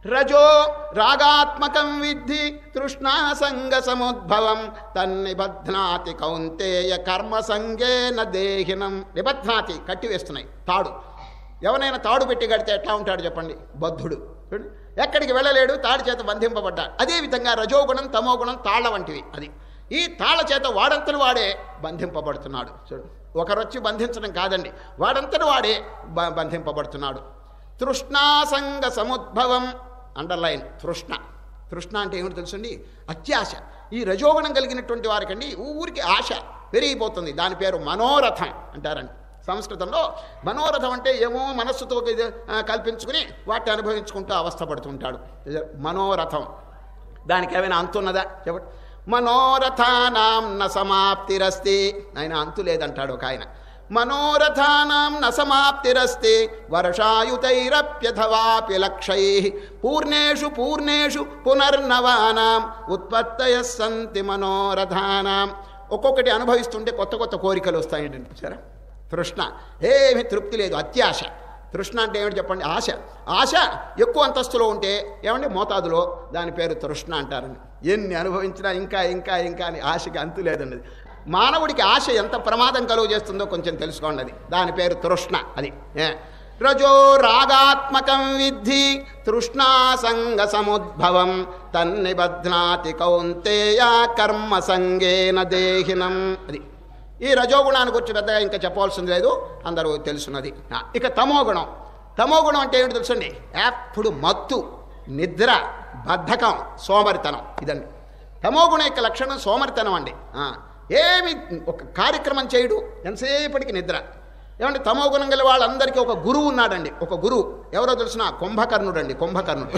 రజో రాగాత్మకం విద్ధి తృష్ణాసంగ సముద్భవం తన్నిబధ్నాతి కౌంతేయ కర్మ సంగేన దేహినం నిబధ్నాతి కట్టివేస్తున్నాయి తాడు ఎవరైనా తాడు పెట్టి కడితే ఎట్లా ఉంటాడు చెప్పండి బద్ధుడు చూడండి. ఎక్కడికి వెళ్ళలేడు తాడి చేత బంధింపబడ్డాడు అదేవిధంగా రజోగుణం తమోగుణం తాళ్ల వంటివి అది ఈ తాళ్ల చేత వాడంతటి వాడే బంధింపబడుతున్నాడు చూడు ఒకరొచ్చి బంధించడం కాదండి వాడంతటి వాడే బ- బంధింపబడుతున్నాడు తృష్ణాసంగ సముద్భవం అండర్లైన్ తృష్ణ తృష్ణ అంటే ఏమిటి తెలుసండి అత్యాశ ఈ రజోగుణం కలిగినటువంటి వారికండి ఊరికి ఆశ పెరిగిపోతుంది దాని పేరు మనోరథం అంటారండి సంస్కృతంలో మనోరథం అంటే ఏమో మనస్సుతో ఇది, ఆ, కల్పించుకుని వాటిని అనుభవించుకుంటూ అవస్థపడుతుంటాడు ఇది మనోరథం దానికి ఏమైనా అంతున్నదా చెప్పండి మనోరథానాం న సమాప్తిరస్తి ఆయన అంతు లేదంటాడు ఒక ఆయన మనోరథానాం న సమాప్తిరస్తి వర్షాయుతైరప్యథవాపి లక్షై పూర్ణేషు పూర్ణేషు పునర్నవానాం ఉత్పత్తయ సంతి మనోరథానాం ఒక్కొక్కటి అనుభవిస్తుంటే కొత్త కొత్త కోరికలు వస్తాయండి సరే తృష్ణ ఏమి తృప్తి లేదు అత్యాశ తృష్ణ అంటే ఏమిటి చెప్పండి ఆశ ఆశ ఎక్కువ అంతస్తులో ఉంటే ఏమండి మోతాదులో దాని పేరు తృష్ణ అంటారండి ఎన్ని అనుభవించినా ఇంకా ఇంకా ఇంకా అని ఆశకి అంతు లేదండి అది. మానవుడికి ఆశ ఎంత ప్రమాదం కలుగు చేస్తుందో కొంచెం తెలుసుకోండి అది దాని పేరు తృష్ణ అది ఏ. రజో రాగాత్మకం విద్ధి తృష్ణాసంగ సముద్భవం తన్నిబధ్నాతి కౌంతేయ కర్మ సంగేన దేహినం అది ఈ రజోగుణాన్ని గురించి పెద్దగా ఇంకా చెప్పవలసింది లేదు అందరూ తెలుసున్నది ఆ, ఇక తమోగుణం తమోగుణం అంటే ఏమిటి తెలుసండి ఎప్పుడు మత్తు నిద్ర బద్ధకం సోమరితనం ఇదండి తమోగుణం యొక్క లక్షణం సోమరితనం అండి ఆ, ఏమి ఒక కార్యక్రమం చేయడు ఎంతసేపటికి నిద్ర ఏమంటే తమోగుణం గల వాళ్ళందరికీ ఒక గురువు ఉన్నాడండి ఒక గురువు ఎవరో తెలిసిన కుంభకర్ణుడు అండి కుంభకర్ణుడు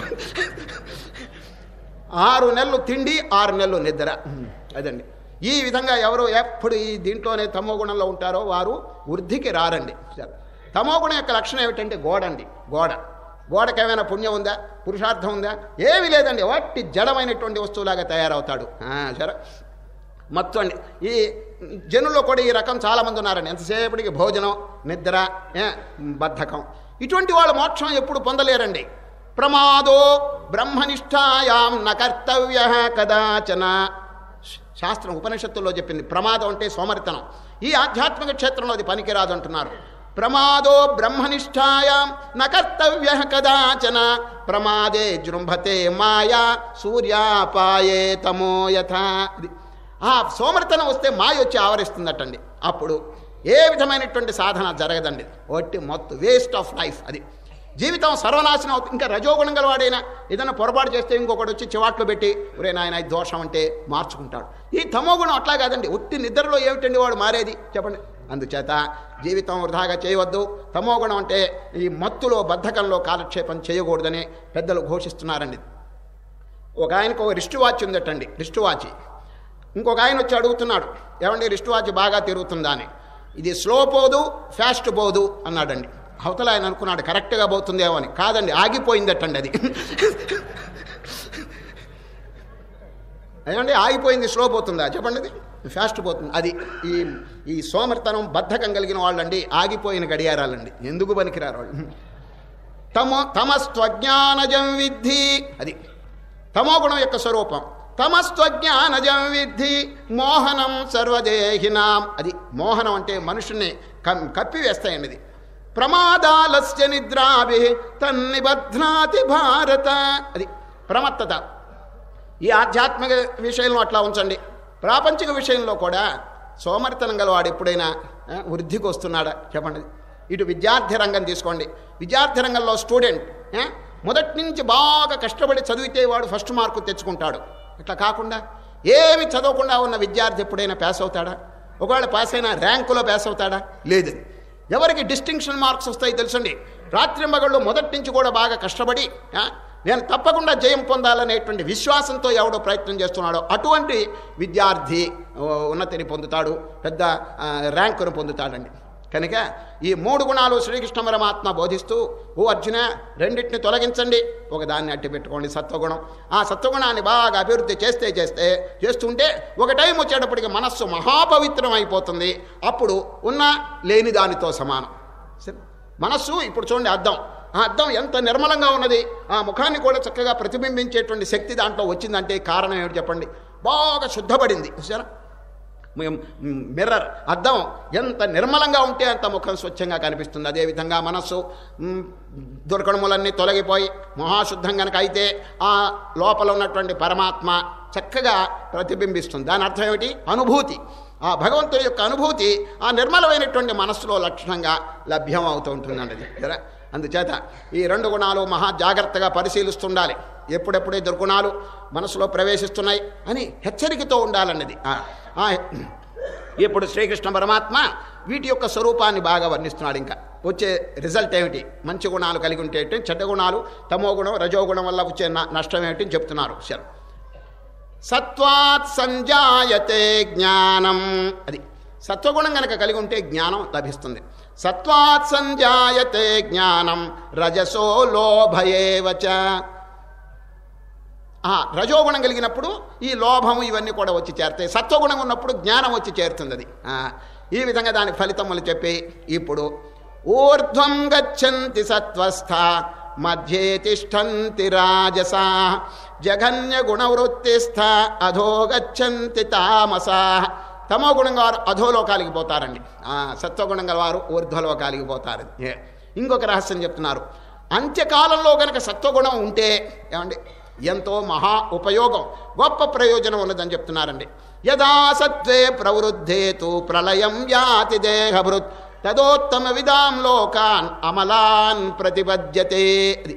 ఆరు నెలలు తిండి ఆరు నెలలు నిద్ర అదండి ఈ విధంగా ఎవరు ఎప్పుడు ఈ దీంట్లోనే తమో గుణంలో ఉంటారో వారు వృద్ధికి రారండి సరే. తమో గుణం యొక్క లక్షణం ఏమిటంటే గోడ అండి గోడ గోడకి ఏమైనా పుణ్యం ఉందా పురుషార్థం ఉందా ఏమీ లేదండి వట్టి జడమైనటువంటి వస్తువులాగా తయారవుతాడు ఆ, సరే మత్తు అండి ఈ జనుల్లో కూడా ఈ రకం చాలామంది ఉన్నారండి ఎంతసేపటికి భోజనం నిద్ర ఏ, బద్ధకం ఇటువంటి వాళ్ళు మోక్షం ఎప్పుడు పొందలేరండి ప్రమాదో బ్రహ్మనిష్టాయాం న కర్తవ్య కదాచన శాస్త్రం ఉపనిషత్తుల్లో చెప్పింది ప్రమాదం అంటే సోమరితనం ఈ ఆధ్యాత్మిక క్షేత్రంలో అది పనికిరాదు అంటున్నారు ప్రమాదో బ్రహ్మనిష్టాయాం న కర్తవ్య కదాచన ప్రమాదే జృంభతే మాయా సూర్యాపాయే తమో యథా ఇది ఆ సోమరితనం వస్తే మాయ వచ్చి ఆవరిస్తుందటండి అప్పుడు ఏ విధమైనటువంటి సాధన జరగదండి ఒట్టి మొత్తం వేస్ట్ ఆఫ్ లైఫ్ అది జీవితం సర్వనాశనం అవుతుంది ఇంకా రజోగుణం గలవాడైనా ఏదైనా పొరపాటు చేస్తే ఇంకొకటి వచ్చి చివాట్లు పెట్టి ఒరే నాయన ఇది దోషం అంటే మార్చుకుంటాడు ఈ తమోగుణం అట్లా కాదండి ఒట్టి నిద్రలో ఏమిటండి వాడు మారేది చెప్పండి అందుచేత జీవితం వృధాగా చేయవద్దు తమోగుణం అంటే ఈ మత్తులో బద్ధకంలో కాలక్షేపం చేయకూడదని పెద్దలు ఘోషిస్తున్నారండి ఒక ఆయనకు ఒక రిస్ట్ వాచ్ ఉందటండి రిస్ట్ వాచ్ ఇంకొక ఆయన వచ్చి అడుగుతున్నాడు ఏమండి రిస్ట్ వాచ్ బాగా తిరుగుతుందా అని ఇది స్లో పోదు ఫాస్ట్ పోదు అన్నాడండి అవతల ఆయన అనుకున్నాడు కరెక్ట్గా పోతుందేమో అని కాదండి ఆగిపోయిందటండి అది ఏమండి ఆగిపోయింది స్లో పోతుందా చెప్పండి అది ఫాస్ట్ పోతుంది అది ఈ ఈ సోమర్తనం బద్ధకం కలిగిన వాళ్ళండి ఆగిపోయిన గడియారాలండి ఎందుకు పనికిరారు వాళ్ళు తమో తమస్త్వజ్ఞానజం విద్ధి అది తమోగుణం యొక్క స్వరూపం తమస్త్వజ్ఞానజం విద్ధి మోహనం సర్వదేహినాం అది మోహనం అంటే మనుషుల్ని కం- కప్పివేస్తాయండి ఇది ప్రమాదాలస్య నిద్రాభి తన్నిబధ్నాతి భారత అది ప్రమత్తత ఈ ఆధ్యాత్మిక విషయంలో అట్లా ఉంచండి ప్రాపంచిక విషయంలో కూడా సోమరితనం గలవాడు ఎప్పుడైనా ఆ, వృద్ధికి వస్తున్నాడా చెప్పండి ఇటు విద్యార్థి రంగం తీసుకోండి విద్యార్థి రంగంలో స్టూడెంట్ ఆ, మొదటి నుంచి బాగా కష్టపడి చదివితే వాడు ఫస్ట్ మార్కు తెచ్చుకుంటాడు అట్లా కాకుండా ఏమి చదవకుండా ఉన్న విద్యార్థి ఎప్పుడైనా పాస్ అవుతాడా ఒకవేళ పాస్ అయినా ర్యాంకులో పాస్ అవుతాడా లేదు ఎవరికి డిస్టింక్షన్ మార్క్స్ వస్తాయి తెలుసండి రాత్రింబగళ్ళు మొదటి నుంచి కూడా బాగా కష్టపడి ఆ, నేను తప్పకుండా జయం పొందాలనేటువంటి విశ్వాసంతో ఎవడో ప్రయత్నం చేస్తున్నాడో అటువంటి విద్యార్థి ఓ, ఉన్నతిని పొందుతాడు పెద్ద ఆ, ర్యాంకును పొందుతాడండి కనుక ఈ మూడు గుణాలు శ్రీకృష్ణ పరమాత్మ బోధిస్తూ ఓ అర్జున రెండింటిని తొలగించండి ఒక దాన్ని అట్టి పెట్టుకోండి సత్వగుణం ఆ సత్వగుణాన్ని బాగా అభివృద్ధి చేస్తే చేస్తే చేస్తుంటే ఒక టైం వచ్చేటప్పటికి మనస్సు మహాపవిత్రం అయిపోతుంది అప్పుడు ఉన్న లేని దానితో సమానం సరే మనస్సు ఇప్పుడు చూడండి అర్థం ఆ అద్దం ఎంత నిర్మలంగా ఉన్నది ఆ ముఖాన్ని కూడా చక్కగా ప్రతిబింబించేటువంటి శక్తి దాంట్లో వచ్చిందంటే కారణం ఏమిటి చెప్పండి బాగా శుద్ధపడింది చూసారా మిర్రర్ అద్దం ఎంత నిర్మలంగా ఉంటే అంత ముఖం స్వచ్ఛంగా కనిపిస్తుంది అదేవిధంగా మనస్సు మ్, దుర్గుణములన్నీ తొలగిపోయి మహాశుద్ధం కనుక అయితే ఆ లోపల ఉన్నటువంటి పరమాత్మ చక్కగా ప్రతిబింబిస్తుంది దాని అర్థం ఏమిటి అనుభూతి ఆ భగవంతుడి యొక్క అనుభూతి ఆ నిర్మలమైనటువంటి మనస్సులో లక్షణంగా లభ్యం అవుతూ ఉంటుందండి అది కదా అందుచేత ఈ రెండు గుణాలు మహా జాగ్రత్తగా పరిశీలిస్తుండాలి ఎప్పుడెప్పుడే దుర్గుణాలు మనసులో ప్రవేశిస్తున్నాయి అని హెచ్చరికతో ఉండాలన్నది ఆ, ఆ, ఇప్పుడు శ్రీకృష్ణ పరమాత్మ వీటి యొక్క స్వరూపాన్ని బాగా వర్ణిస్తున్నాడు ఇంకా వచ్చే రిజల్ట్ ఏమిటి మంచి గుణాలు కలిగి ఉంటే ఏంటి, చెడ్డ గుణాలు తమో గుణం రజోగుణం వల్ల వచ్చే న- నష్టం ఏమిటి అని చెప్తున్నారు శరం సత్వాత్ సంజాయతే జ్ఞానం అది సత్వగుణం గనక కలిగి ఉంటే జ్ఞానం లభిస్తుంది సత్వాత్ సంజాయతే జ్ఞానం రజసో లోభయేవచ ఆ, రజోగుణం కలిగినప్పుడు ఈ లోభము ఇవన్నీ కూడా వచ్చి చేరుతాయి సత్వగుణం ఉన్నప్పుడు జ్ఞానం వచ్చి చేరుతుంది అది ఆ, ఈ విధంగా దాని ఫలితములు చెప్పి ఇప్పుడు ఊర్ధ్వం గచ్చంతి సత్వస్థ మధ్యే తిష్టంతి రాజసా జఘన్య గుణవృత్తిస్థ అధో గచ్చంతి తామసా తమో గుణంగా వారు అధోలోకాలికి పోతారండి ఆ, సత్వగుణం గల వారు ఊర్ధ్వలోకాలికి పోతారు ఏ. ఇంకొక రహస్యం చెప్తున్నారు అంత్యకాలంలో గనక సత్వగుణం ఉంటే ఏమండి ఎంతో మహా ఉపయోగం గొప్ప ప్రయోజనం ఉన్నదని చెప్తున్నారండి యదా సత్వే ప్రవృద్ధేతు ప్రళయం యాతి దేహభృత్ తదోత్తమ విదాం లోకాన్ అమలాన్ ప్రతిపద్యతే అది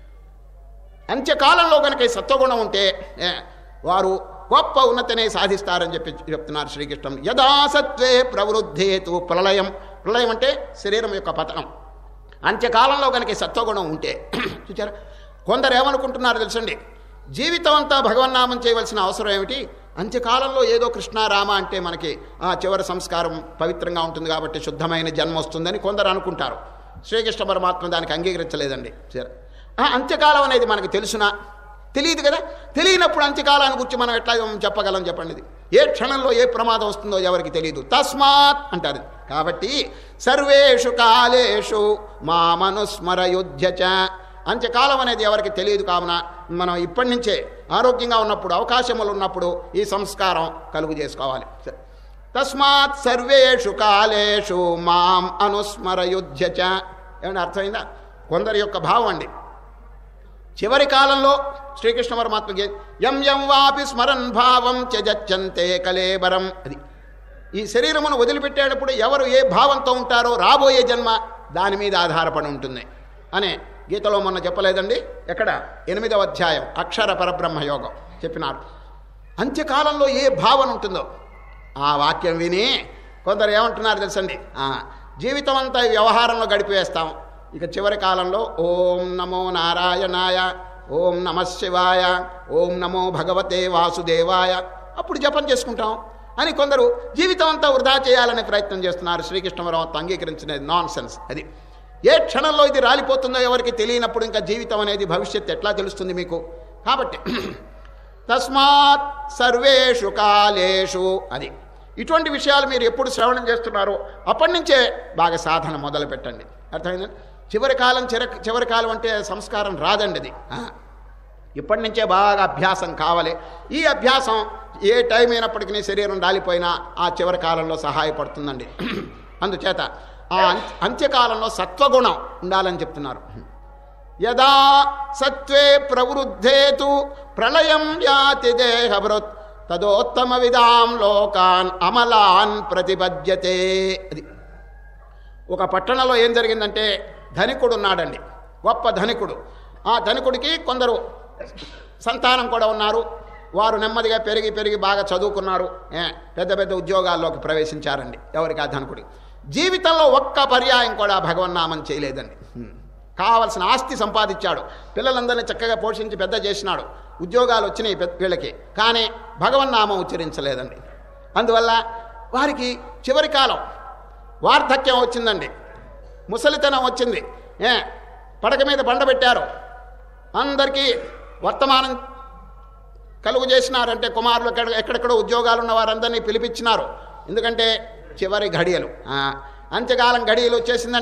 అంత్యకాలంలో కనుక ఈ సత్వగుణం ఉంటే ఏ, వారు గొప్ప ఉన్నతినే సాధిస్తారని చెప్పి చెప్తున్నారు శ్రీకృష్ణం యదా సత్వే ప్రవృద్ధేతు ప్రళయం ప్రళయం అంటే శరీరం యొక్క పతనం అంత్యకాలంలో కనుక ఈ సత్వగుణం ఉంటే చూచారా కొందరు ఏమనుకుంటున్నారు తెలుసండి జీవితం అంతా భగవన్నామం చేయవలసిన అవసరం ఏమిటి అంత్యకాలంలో ఏదో కృష్ణారామ అంటే మనకి ఆ చివరి సంస్కారం పవిత్రంగా ఉంటుంది కాబట్టి శుద్ధమైన జన్మ వస్తుందని కొందరు అనుకుంటారు శ్రీకృష్ణ పరమాత్మ దానికి అంగీకరించలేదండి సరే. ఆ అంత్యకాలం అనేది మనకి తెలుసునా తెలియదు కదా తెలియనప్పుడు అంత్యకాలాన్ని గురించి మనం ఎట్లా చెప్పగలం చెప్పండి ఇది ఏ క్షణంలో ఏ ప్రమాదం వస్తుందో ఎవరికి తెలియదు తస్మాత్ అంటారు కాబట్టి సర్వేషు కాలేషు మామనుస్మరయుధ్య చ అంత్యకాలం అనేది ఎవరికి తెలియదు కావున మనం ఇప్పటి నుంచే ఆరోగ్యంగా ఉన్నప్పుడు అవకాశములు ఉన్నప్పుడు ఈ సంస్కారం కలుగు చేసుకోవాలి తస్మాత్ సర్వేషు కాలేషు మాం అనుస్మరయుధ్య చ ఏమన్నా అర్థమైందా కొందరి యొక్క భావం అండి చివరి కాలంలో శ్రీకృష్ణ పరమాత్మకి ఎం ఎం వాపి స్మరన్ భావం త్యజచ్చంతే కలేబరం అది ఈ శరీరమును వదిలిపెట్టేటప్పుడు ఎవరు ఏ భావంతో ఉంటారో రాబోయే జన్మ దాని మీద ఆధారపడి ఉంటుంది అనే గీతలో మొన్న చెప్పలేదండి ఎక్కడ ఎనిమిదవ అధ్యాయం అక్షర పరబ్రహ్మ యోగం చెప్పినారు అంత్యకాలంలో ఏ భావన ఉంటుందో ఆ వాక్యం విని కొందరు ఏమంటున్నారు తెలుసండి ఆ, జీవితం అంతా ఈ వ్యవహారంలో గడిపేస్తాం ఇక చివరి కాలంలో ఓం నమో నారాయణాయ ఓం నమ శివాయ ఓం నమో భగవతే వాసుదేవాయ అప్పుడు జపం చేసుకుంటాం అని కొందరు జీవితం అంతా వృధా చేయాలనే ప్రయత్నం చేస్తున్నారు శ్రీకృష్ణ పరమాత్మ అంగీకరించినది నాన్ సెన్స్ అది ఏ క్షణంలో ఇది రాలిపోతుందో ఎవరికి తెలియనప్పుడు ఇంకా జీవితం అనేది భవిష్యత్తు ఎట్లా తెలుస్తుంది మీకు కాబట్టి తస్మాత్ సర్వేషు కాలేషు అది ఇటువంటి విషయాలు మీరు ఎప్పుడు శ్రవణం చేస్తున్నారో అప్పటి నుంచే బాగా సాధన మొదలు పెట్టండి అర్థమైందా చివరి కాలం చిర చివరి కాలం అంటే సంస్కారం రాదండి అది ఆ. ఇప్పటి నుంచే బాగా అభ్యాసం కావాలి ఈ అభ్యాసం ఏ టైం అయినప్పటికీ నీ శరీరం రాలిపోయినా ఆ చివరి కాలంలో సహాయపడుతుందండి అందుచేత ఆ అంత్య- అంత్యకాలంలో సత్వగుణం ఉండాలని చెప్తున్నారు యదా సత్వే ప్రవృద్ధేతు ప్రళయం యాతి దేహభృత్ తదోత్తమ విదాం లోకాన్ అమలాన్ ప్రతిపద్యతే అది ఒక పట్టణంలో ఏం జరిగిందంటే ధనికుడు ఉన్నాడండి గొప్ప ధనికుడు ఆ ధనికుడికి కొందరు సంతానం కూడా ఉన్నారు వారు నెమ్మదిగా పెరిగి పెరిగి బాగా చదువుకున్నారు ఏ, పెద్ద పెద్ద ఉద్యోగాల్లోకి ప్రవేశించారండి ఎవరికి ఆ ధనికుడి జీవితంలో ఒక్క పర్యాయం కూడా భగవన్నామం చేయలేదండి హ్మ్. కావలసిన ఆస్తి సంపాదించాడు పిల్లలందరినీ చక్కగా పోషించి పెద్ద చేసినాడు ఉద్యోగాలు వచ్చినాయి పెద్ద వీళ్ళకి కానీ భగవన్నామం ఉచ్చరించలేదండి అందువల్ల వారికి చివరి కాలం వార్ధక్యం వచ్చిందండి ముసలితనం వచ్చింది ఏ పడక మీద బండ పెట్టారు అందరికీ వర్తమానం కలుగు చేసినారంటే కుమారులు ఎక్కడ ఎక్కడెక్కడో ఉద్యోగాలు ఉన్న వారందరినీ పిలిపించినారు ఎందుకంటే చివరి ఘడియలు ఆ, అంత్యకాలం ఘడియలు వచ్చేసిందండి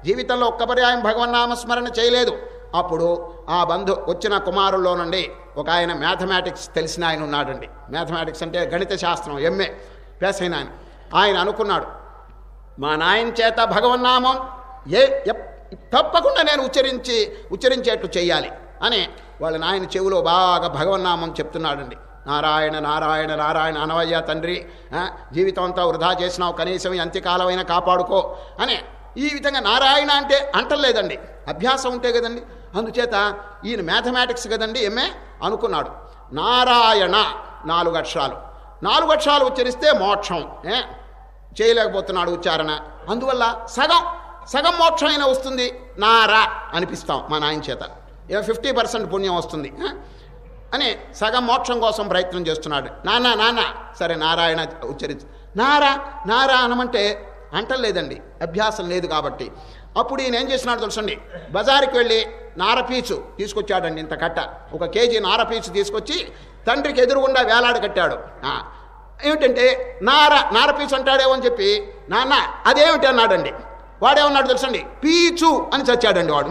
జీవితంలో ఒక్క పర్యాయం భగవన్నామస్మరణ చేయలేదు అప్పుడు ఆ బంధు వచ్చిన కుమారుల్లో నుండి ఒక ఆయన మ్యాథమెటిక్స్ తెలిసిన ఆయన ఉన్నాడండి మ్యాథమెటిక్స్ అంటే గణిత శాస్త్రం ఎంఏ ప్లస్ అయిన ఆయన ఆయన అనుకున్నాడు మా నాయన చేత భగవన్నామం ఏ ఎప్- తప్పకుండా నేను ఉచ్చరించి ఉచ్చరించేట్టు చేయాలి అని వాళ్ళ నాయన చెవిలో బాగా భగవన్నామం చెప్తున్నాడండి నారాయణ నారాయణ నారాయణ అనవయ్య తండ్రి ఆ, జీవితం అంతా వృధా చేసినావు కనీసం ఈ అంత్యకాలమైనా కాపాడుకో అని ఈ విధంగా నారాయణ అంటే అంటలేదండి అభ్యాసం ఉంటే కదండి అందుచేత ఈయన మ్యాథమెటిక్స్ కదండి ఎంఏ అనుకున్నాడు నారాయణ నాలుగు అక్షరాలు నాలుగు అక్షరాలు ఉచ్చరిస్తే మోక్షం ఏ చేయలేకపోతున్నాడు ఉచ్చారణ అందువల్ల సగం సగం మోక్షం అయినా వస్తుంది నారా అనిపిస్తాం మా నాయన చేత ఇక ఫిఫ్టీ పర్సెంట్ పుణ్యం వస్తుంది ఆ? అని సగం మోక్షం కోసం ప్రయత్నం చేస్తున్నాడు నాన్న నాన్న సరే నారాయణ ఉచ్చరించు నారా నారా అనమంటే అంటలేదండి అభ్యాసం లేదు కాబట్టి అప్పుడు ఈయన ఏం చేసినాడు తెలుసండి బజారుకి వెళ్ళి నారపీచు తీసుకొచ్చాడండి ఇంత కట్ట ఒక కేజీ నారపీచు తీసుకొచ్చి తండ్రికి ఎదురుగుండా వేలాడ కట్టాడు ఆ, ఏమిటంటే నార నారపీచు అంటాడేమో అని చెప్పి నాన్న అదేమిటి అన్నాడండి వాడేమన్నాడు తెలుసండి పీచు అని చచ్చాడండి వాడు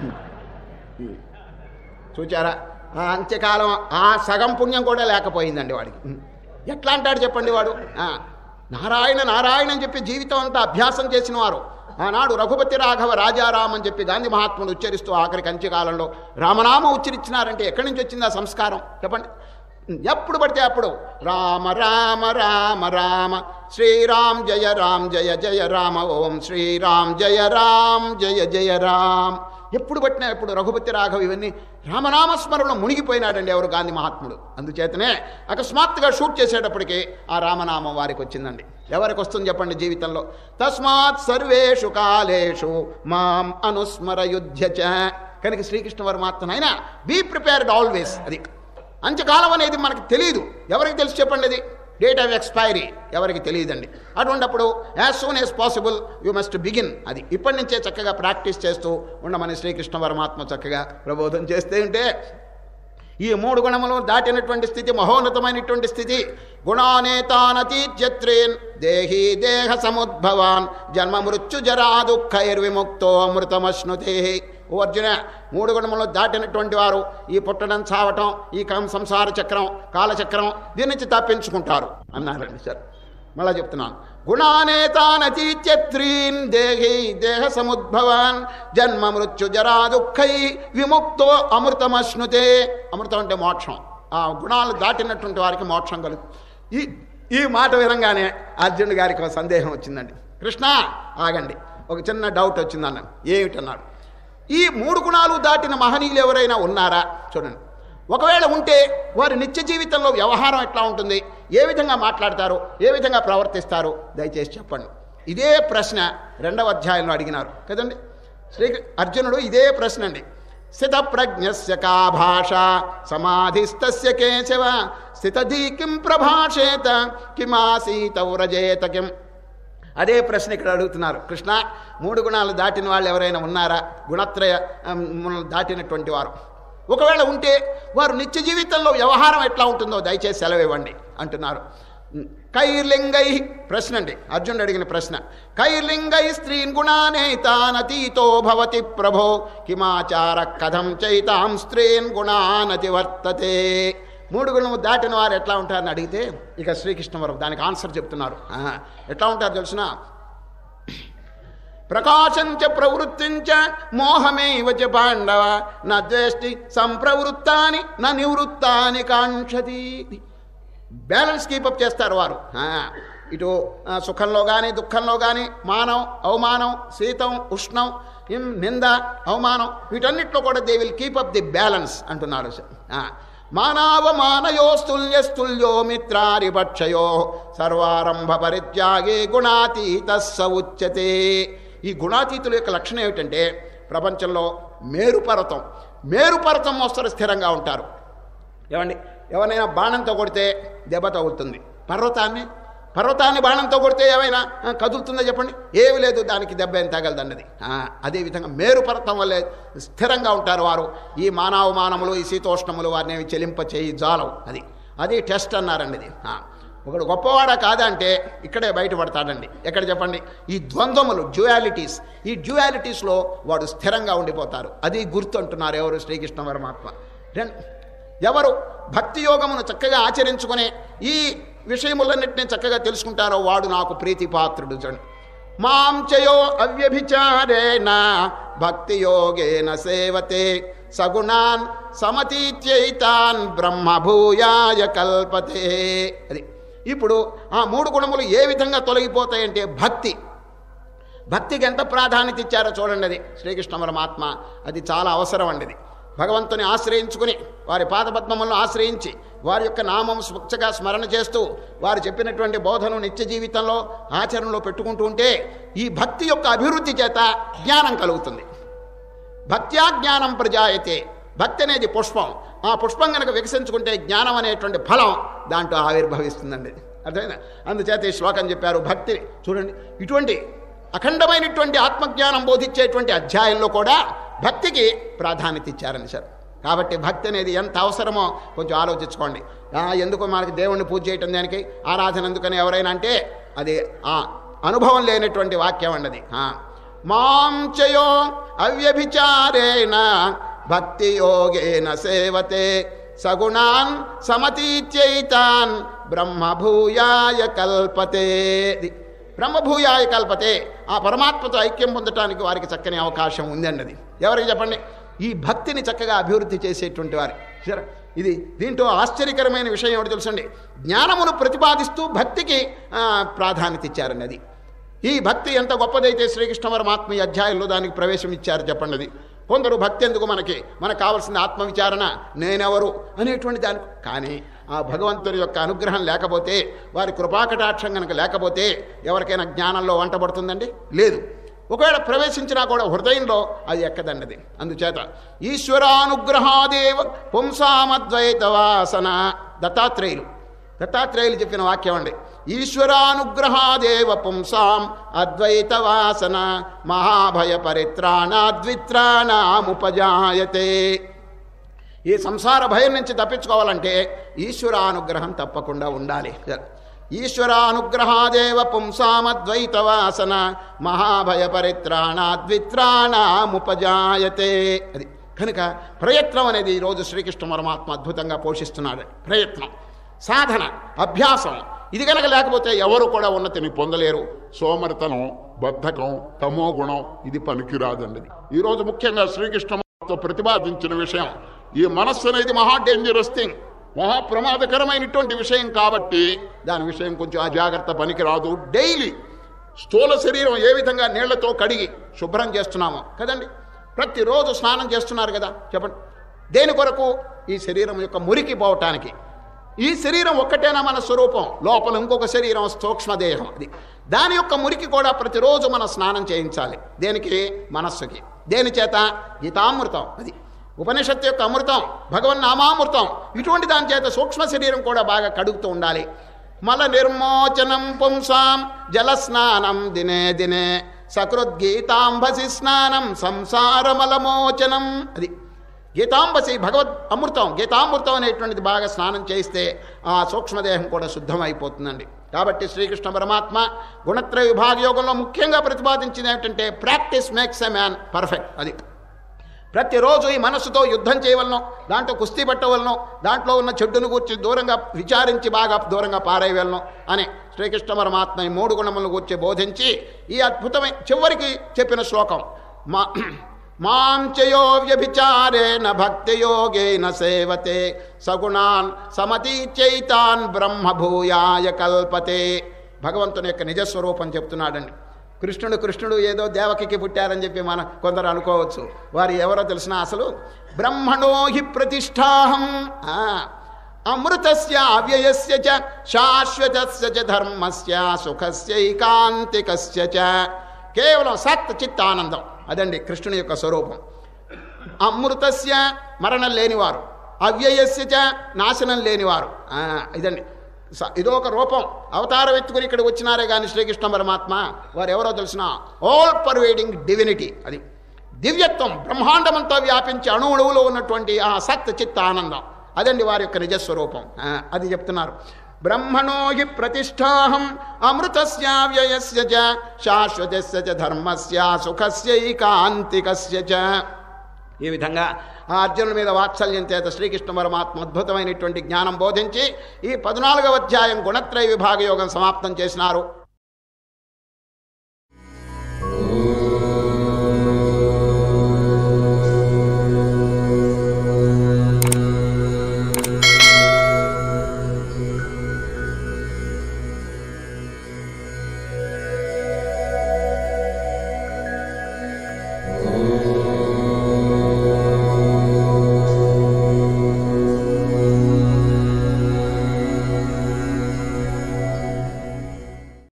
చూచారా ఆ అంత్యకాలం ఆ సగం పుణ్యం కూడా లేకపోయిందండి వాడికి ఎట్లా అంటాడు చెప్పండి వాడు ఆ, నారాయణ నారాయణ అని చెప్పి జీవితం అంతా అభ్యాసం చేసిన వారు ఆనాడు రఘుపతి రాఘవ రాజారాం అని చెప్పి గాంధీ మహాత్ముడు ఉచ్చరిస్తూ ఆఖరికి అంత్యకాలంలో రామనామం ఉచ్చరించినారంటే ఎక్కడి నుంచి వచ్చింది ఆ సంస్కారం చెప్పండి ఎప్పుడు పడితే అప్పుడు రామ రామ రామ రామ శ్రీరామ్ జయ రామ్ జయ జయ రామ ఓం శ్రీరామ్ జయ రామ్ జయ జయ రామ్ ఎప్పుడు పట్టినా ఎప్పుడు రఘుపతి రాఘవ ఇవన్నీ రామనామస్మరణలో మునిగిపోయినాడండి ఎవరు గాంధీ మహాత్ముడు అందుచేతనే అకస్మాత్తుగా షూట్ చేసేటప్పటికి ఆ రామనామం వారికి వచ్చిందండి ఎవరికి వస్తుంది చెప్పండి జీవితంలో తస్మాత్ సర్వేషు కాలేషు మాం అనుస్మరయుధ్య చ కనుక శ్రీకృష్ణ పరమాత్మనైనా బీ ప్రిపేర్డ్ ఆల్వేస్ అది అంత్యకాలం అనేది మనకు తెలియదు ఎవరికి తెలిసి చెప్పండి అది డేట్ ఆఫ్ ఎక్స్పైరీ ఎవరికి తెలియదండి అటువంటిప్పుడు as soon as possible you must begin అది ఇప్పటి నుంచే చక్కగా ప్రాక్టీస్ చేస్తూ ఉండమని శ్రీకృష్ణ పరమాత్మ చక్కగా ప్రబోధం చేస్తే ఉంటే ఈ మూడు గుణములు దాటినటువంటి స్థితి మహోన్నతమైనటువంటి స్థితి గుణానేతానతీత్యత్రేన్ దేహీ దేహ సముద్భవాన్ జన్మ మృత్యు జరా దుఃఖైర్విముక్తో అమృతమశ్నుతే ఓ అర్జున మూడు గుణములు దాటినటువంటి వారు ఈ పుట్టడం చావటం ఈ కం సంసార చక్రం కాలచక్రం దీని నుంచి తప్పించుకుంటారు అన్నారండి సార్ మళ్ళా చెప్తున్నాను గుణానేతానతీత్యత్రీన్ దేహి దేహ సముద్భవాన్ జన్మ మృత్యు జరా దుఃఖై విముక్తో అమృతమశ్నుతే అమృతం అంటే మోక్షం ఆ గుణాలు దాటినటువంటి వారికి మోక్షం కలుగు ఈ ఈ మాట వినంగానే అర్జునుడి గారికి ఒక సందేహం వచ్చిందండి కృష్ణ ఆగండి ఒక చిన్న డౌట్ వచ్చిందన్న ఏమిటన్నాడు ఈ మూడు గుణాలు దాటిన మహనీయులు ఎవరైనా ఉన్నారా చూడండి ఒకవేళ ఉంటే వారి నిత్య జీవితంలో వ్యవహారం ఎట్లా ఉంటుంది ఏ విధంగా మాట్లాడతారు ఏ విధంగా ప్రవర్తిస్తారు దయచేసి చెప్పండి ఇదే ప్రశ్న రెండవ అధ్యాయంలో అడిగినారు కదండి శ్రీ అర్జునుడు ఇదే ప్రశ్న అండి స్థిత ప్రజ్ఞస్య కా భాష సమాధిస్తస్య కేశవ స్థితధీ కిం ప్రభాషేత కిమాసీత వ్రజేత కిం అదే ప్రశ్న ఇక్కడ అడుగుతున్నారు కృష్ణ మూడు గుణాలు దాటిన వాళ్ళు ఎవరైనా ఉన్నారా గుణత్రయ ఆమ్, దాటినటువంటి వారు ఒకవేళ ఉంటే వారు నిత్య జీవితంలో వ్యవహారం ఎట్లా ఉంటుందో దయచేసి సెలవు ఇవ్వండి అంటున్నారు కైర్లింగై ప్రశ్న అండి అర్జునుడు అడిగిన ప్రశ్న కైర్లింగై స్త్రీన్ గుణానేతానతీతో భవతి ప్రభో కిమాచార కథం చైతాం స్త్రీన్ గుణానతి వర్తతే మూడు గుణము దాటిన వారు ఎట్లా ఉంటారని అడిగితే ఇక శ్రీకృష్ణ వరం దానికి ఆన్సర్ చెప్తున్నారు ఆ, ఎట్లా ఉంటారు తెలిసిన ప్రకాశంచ ప్రవృత్తించ మోహమేవ చ పాండవ న ద్వేష్టి సంప్రవృత్తాని నా నివృత్తాని కాంక్షతి బ్యాలెన్స్ కీపప్ చేస్తారు వారు ఆ, ఇటు ఆ, సుఖంలో కానీ దుఃఖంలో కానీ మానం అవమానం శీతం ఉష్ణం ఇం, నింద అవమానం వీటన్నిటిలో కూడా they will keep up the balance అంటున్నారు ఆ, మానవమానయోస్తుల్యస్తుల్యో మిత్రారిపక్షయో సర్వారంభ పరిత్యాగే గుణాతీత స ఉచ్యతే ఈ గుణాతీతుల యొక్క లక్షణం ఏమిటంటే ప్రపంచంలో మేరుపర్వతం మేరుపర్వతం మోస్తరు స్థిరంగా ఉంటారు ఏమండి ఎవరినైనా బాణంతో కొడితే దెబ్బ తగులుతుంది పర్వతాన్ని పర్వతాన్ని బాణంతో కొడితే ఏమైనా ఆ, కదులుతుందో చెప్పండి ఏమి లేదు దానికి దెబ్బ ఏం తగలదన్నది ఆ, అదేవిధంగా మేరు పర్వతం వల్లే స్థిరంగా ఉంటారు వారు ఈ మానవమానములు ఈ శీతోష్ణములు వారిని ఏమి చెలింప చేయి జాలవు అది అది టెస్ట్ అన్నారండి ఇది ఆ. ఒకడు గొప్పవాడా కాదా అంటే ఇక్కడే బయటపడతాడండి ఎక్కడ చెప్పండి ఈ ద్వంద్వములు డ్యూయాలిటీస్ ఈ డ్యూయాలిటీస్లో వాడు స్థిరంగా ఉండిపోతారు అది గుర్తు అంటున్నారు ఎవరు శ్రీకృష్ణ పరమాత్మ రెం- ఎవరు భక్తి యోగమును చక్కగా ఆచరించుకునే ఈ విషయములన్నింటినీ చక్కగా తెలుసుకుంటారో వాడు నాకు ప్రీతిపాత్రుడు చూడండి మాం చయో అవ్యభిచారేణ భక్తి యోగేన సేవతే సగుణాన్ సమతీత్యైతాన్ బ్రహ్మభూయాయ కల్పతే అది ఇప్పుడు ఆ మూడు గుణములు ఏ విధంగా తొలగిపోతాయంటే భక్తి భక్తికి ఎంత ప్రాధాన్యత ఇచ్చారో చూడండి అది శ్రీకృష్ణ పరమాత్మ అది చాలా అవసరం అండి అది భగవంతుని ఆశ్రయించుకుని వారి పాదపద్మములను ఆశ్రయించి వారి యొక్క నామం స్వచ్ఛగా స్మరణ చేస్తూ వారు చెప్పినటువంటి బోధను నిత్య జీవితంలో ఆచరణలో పెట్టుకుంటూ ఉంటే ఈ భక్తి యొక్క అభివృద్ధి చేత జ్ఞానం కలుగుతుంది భక్త్యా జ్ఞానం ప్రజాయతే భక్తి అనేది పుష్పం ఆ పుష్పం కనుక వికసించుకుంటే జ్ఞానం అనేటువంటి ఫలం దాంట్లో ఆవిర్భవిస్తుందండి అర్థమైందా అందుచేత ఈ శ్లోకం చెప్పారు భక్తి చూడండి ఇటువంటి అఖండమైనటువంటి ఆత్మజ్ఞానం బోధించేటువంటి అధ్యాయంలో కూడా భక్తికి ప్రాధాన్యత ఇచ్చారని సార్ కాబట్టి భక్తి అనేది ఎంత అవసరమో కొంచెం ఆలోచించుకోండి ఆ, ఎందుకు మనకి దేవుణ్ణి పూజ చేయటం దానికి ఆరాధన ఎందుకని ఎవరైనా అంటే అది ఆ అనుభవం లేనటువంటి వాక్యం అన్నది ఆ. మాం చయో అవ్యభిచారేణ భక్తి యోగేన సేవతే సగుణాన్ సమతీత్యైతాన్ బ్రహ్మభూయాయ కల్పతే ఇది. బ్రహ్మభూయాయ కల్పతే ఆ పరమాత్మతో ఐక్యం పొందటానికి వారికి చక్కని అవకాశం ఉందండి అది ఎవరికి చెప్పండి ఈ భక్తిని చక్కగా అభివృద్ధి చేసేటువంటి వారి సరే ఇది దీంట్లో ఆశ్చర్యకరమైన విషయం ఏమిటి తెలుసండి జ్ఞానమును ప్రతిపాదిస్తూ భక్తికి ఆ, ప్రాధాన్యత ఇచ్చారండి అది ఈ భక్తి ఎంత గొప్పదైతే శ్రీకృష్ణ పరమాత్మ ఈ అధ్యాయంలో దానికి ప్రవేశం ఇచ్చారు చెప్పండి అది కొందరు భక్తి ఎందుకు మనకి మనకు కావాల్సిన ఆత్మవిచారణ నేనెవరు అనేటువంటి దాని కానీ ఆ భగవంతుని యొక్క అనుగ్రహం లేకపోతే వారి కృపాకటాక్షం కనుక లేకపోతే ఎవరికైనా జ్ఞానంలో వంట పడుతుందండి లేదు ఒకవేళ ప్రవేశించినా కూడా హృదయంలో అది ఎక్కదన్నది అందుచేత ఈశ్వరానుగ్రహాదేవ పుంసామద్వైత వాసన దత్తాత్రేయులు దత్తాత్రేయులు చెప్పిన వాక్యం అండి ఈశ్వరానుగ్రహాదేవ పుంసాం అద్వైత వాసన మహాభయ పరిత్రాణాద్విత్రాణాముపజాయతే ఈ సంసార భయం నుంచి తప్పించుకోవాలంటే ఈశ్వరానుగ్రహం తప్పకుండా ఉండాలి ఈశ్వరానుగ్రహాదేవ పుంసామద్వైత వాసన మహాభయ పరిత్రాణాద్విత్రాణాముపజాయతే అది కనుక ప్రయత్నం అనేది ఈరోజు శ్రీకృష్ణ పరమాత్మ అద్భుతంగా పోషిస్తున్నాడు ప్రయత్నం సాధన అభ్యాసం ఇది కనుక లేకపోతే ఎవరు కూడా ఉన్నతిని పొందలేరు సోమరితనం బద్ధకం తమో గుణం ఇది పనికిరాదండి ఈరోజు ముఖ్యంగా శ్రీకృష్ణతో ప్రతిపాదించిన విషయం ఈ మనస్సు అనేది మహా డేంజరస్ థింగ్ మహా ప్రమాదకరమైనటువంటి విషయం కాబట్టి దాని విషయం కొంచెం అజాగ్రత్త పనికిరాదు డైలీ స్థూల శరీరం ఏ విధంగా నీళ్లతో కడిగి శుభ్రం చేస్తున్నామో కదండి ప్రతిరోజు స్నానం చేస్తున్నారు కదా చెప్పండి దేని కొరకు ఈ శరీరం యొక్క మురికి పోవటానికి ఈ శరీరం ఒక్కటేనా మన స్వరూపం లోపల ఇంకొక శరీరం సూక్ష్మదేహం అది దాని యొక్క మురికి కూడా ప్రతిరోజు మనం స్నానం చేయించాలి దేనికి మనస్సుకి దేని చేత గీతామృతం అది ఉపనిషత్తు యొక్క అమృతం భగవన్నామామృతం ఇటువంటి దాని చేత సూక్ష్మ శరీరం కూడా బాగా కడుగుతూ ఉండాలి మల నిర్మోచనం పుంసాం జలస్నానం దినే దినే సకృద్గీతాంబసి స్నానం సంసారమలమోచనం అది గీతాంబసి భగవద్ అమృతం గీతామృతం అనేటువంటిది బాగా స్నానం చేస్తే ఆ సూక్ష్మదేహం కూడా శుద్ధమైపోతుందండి కాబట్టి శ్రీకృష్ణ పరమాత్మ గుణత్రయ విభాగ యోగంలో ముఖ్యంగా ప్రతిపాదించింది ఏమిటంటే practice makes a man perfect అది ప్రతిరోజు ఈ మనస్సుతో యుద్ధం చేయవలను దాంట్లో కుస్తీ పట్టవలను దాంట్లో ఉన్న చెడ్డును కూర్చి దూరంగా విచారించి బాగా దూరంగా పారేయవలను అని శ్రీకృష్ణ పరమాత్మ ఈ మూడు గుణములను కూర్చి బోధించి ఈ అద్భుతమైన చివరికి చెప్పిన శ్లోకం మా మాం చయో వ్యభిచారేణ భక్తి యోగేన సేవతే సగుణాన్ సమతీచైతాన్ బ్రహ్మభూయాయ కల్పతే భగవంతుని యొక్క నిజస్వరూపం చెప్తున్నాడండి కృష్ణుడు కృష్ణుడు ఏదో దేవకికి పుట్టారని చెప్పి మన కొందరు అనుకోవచ్చు వారు ఎవరో తెలిసిన అసలు బ్రహ్మణో హి ప్రతిష్టాహం ఆ, అమృతస్య అవ్యయస్య చ శాశ్వతస్య చ ధర్మస్య సుఖస్యైకాంతికస్య చ కేవలం సత్ చిత్తానందం అదండి కృష్ణుని యొక్క స్వరూపం అమృతస్య మరణం లేనివారు అవ్యయస్య చ నాశనం లేనివారు ఆ, ఇదండి స- ఇదో ఒక రూపం అవతారం ఎత్తుకుని ఇక్కడ వచ్చినారే కానీ శ్రీకృష్ణ పరమాత్మ వారు ఎవరో తెలిసిన ఆల్ పర్వేడింగ్ డివినిటీ అది దివ్యత్వం బ్రహ్మాండమంతా వ్యాపించి అణువుణువులో ఉన్నటువంటి ఆ సత్ చిత్త ఆనందం అదండి వారి యొక్క నిజస్వరూపం ఆ, అది చెప్తున్నారు బ్రహ్మణో హి ప్రతిష్టాహం అమృతస్య వ్యయస్య చ శాశ్వతస్య చ ధర్మస్య సుఖస్యైకాంతికస్య చ ఈ విధంగా ఆ అర్జునుడి మీద వాత్సల్యం చేత శ్రీకృష్ణ పరమాత్మ అద్భుతమైనటువంటి జ్ఞానం బోధించి ఈ పద్నాలుగవ అధ్యాయం గుణత్రయ విభాగ యోగం సమాప్తం చేసినారు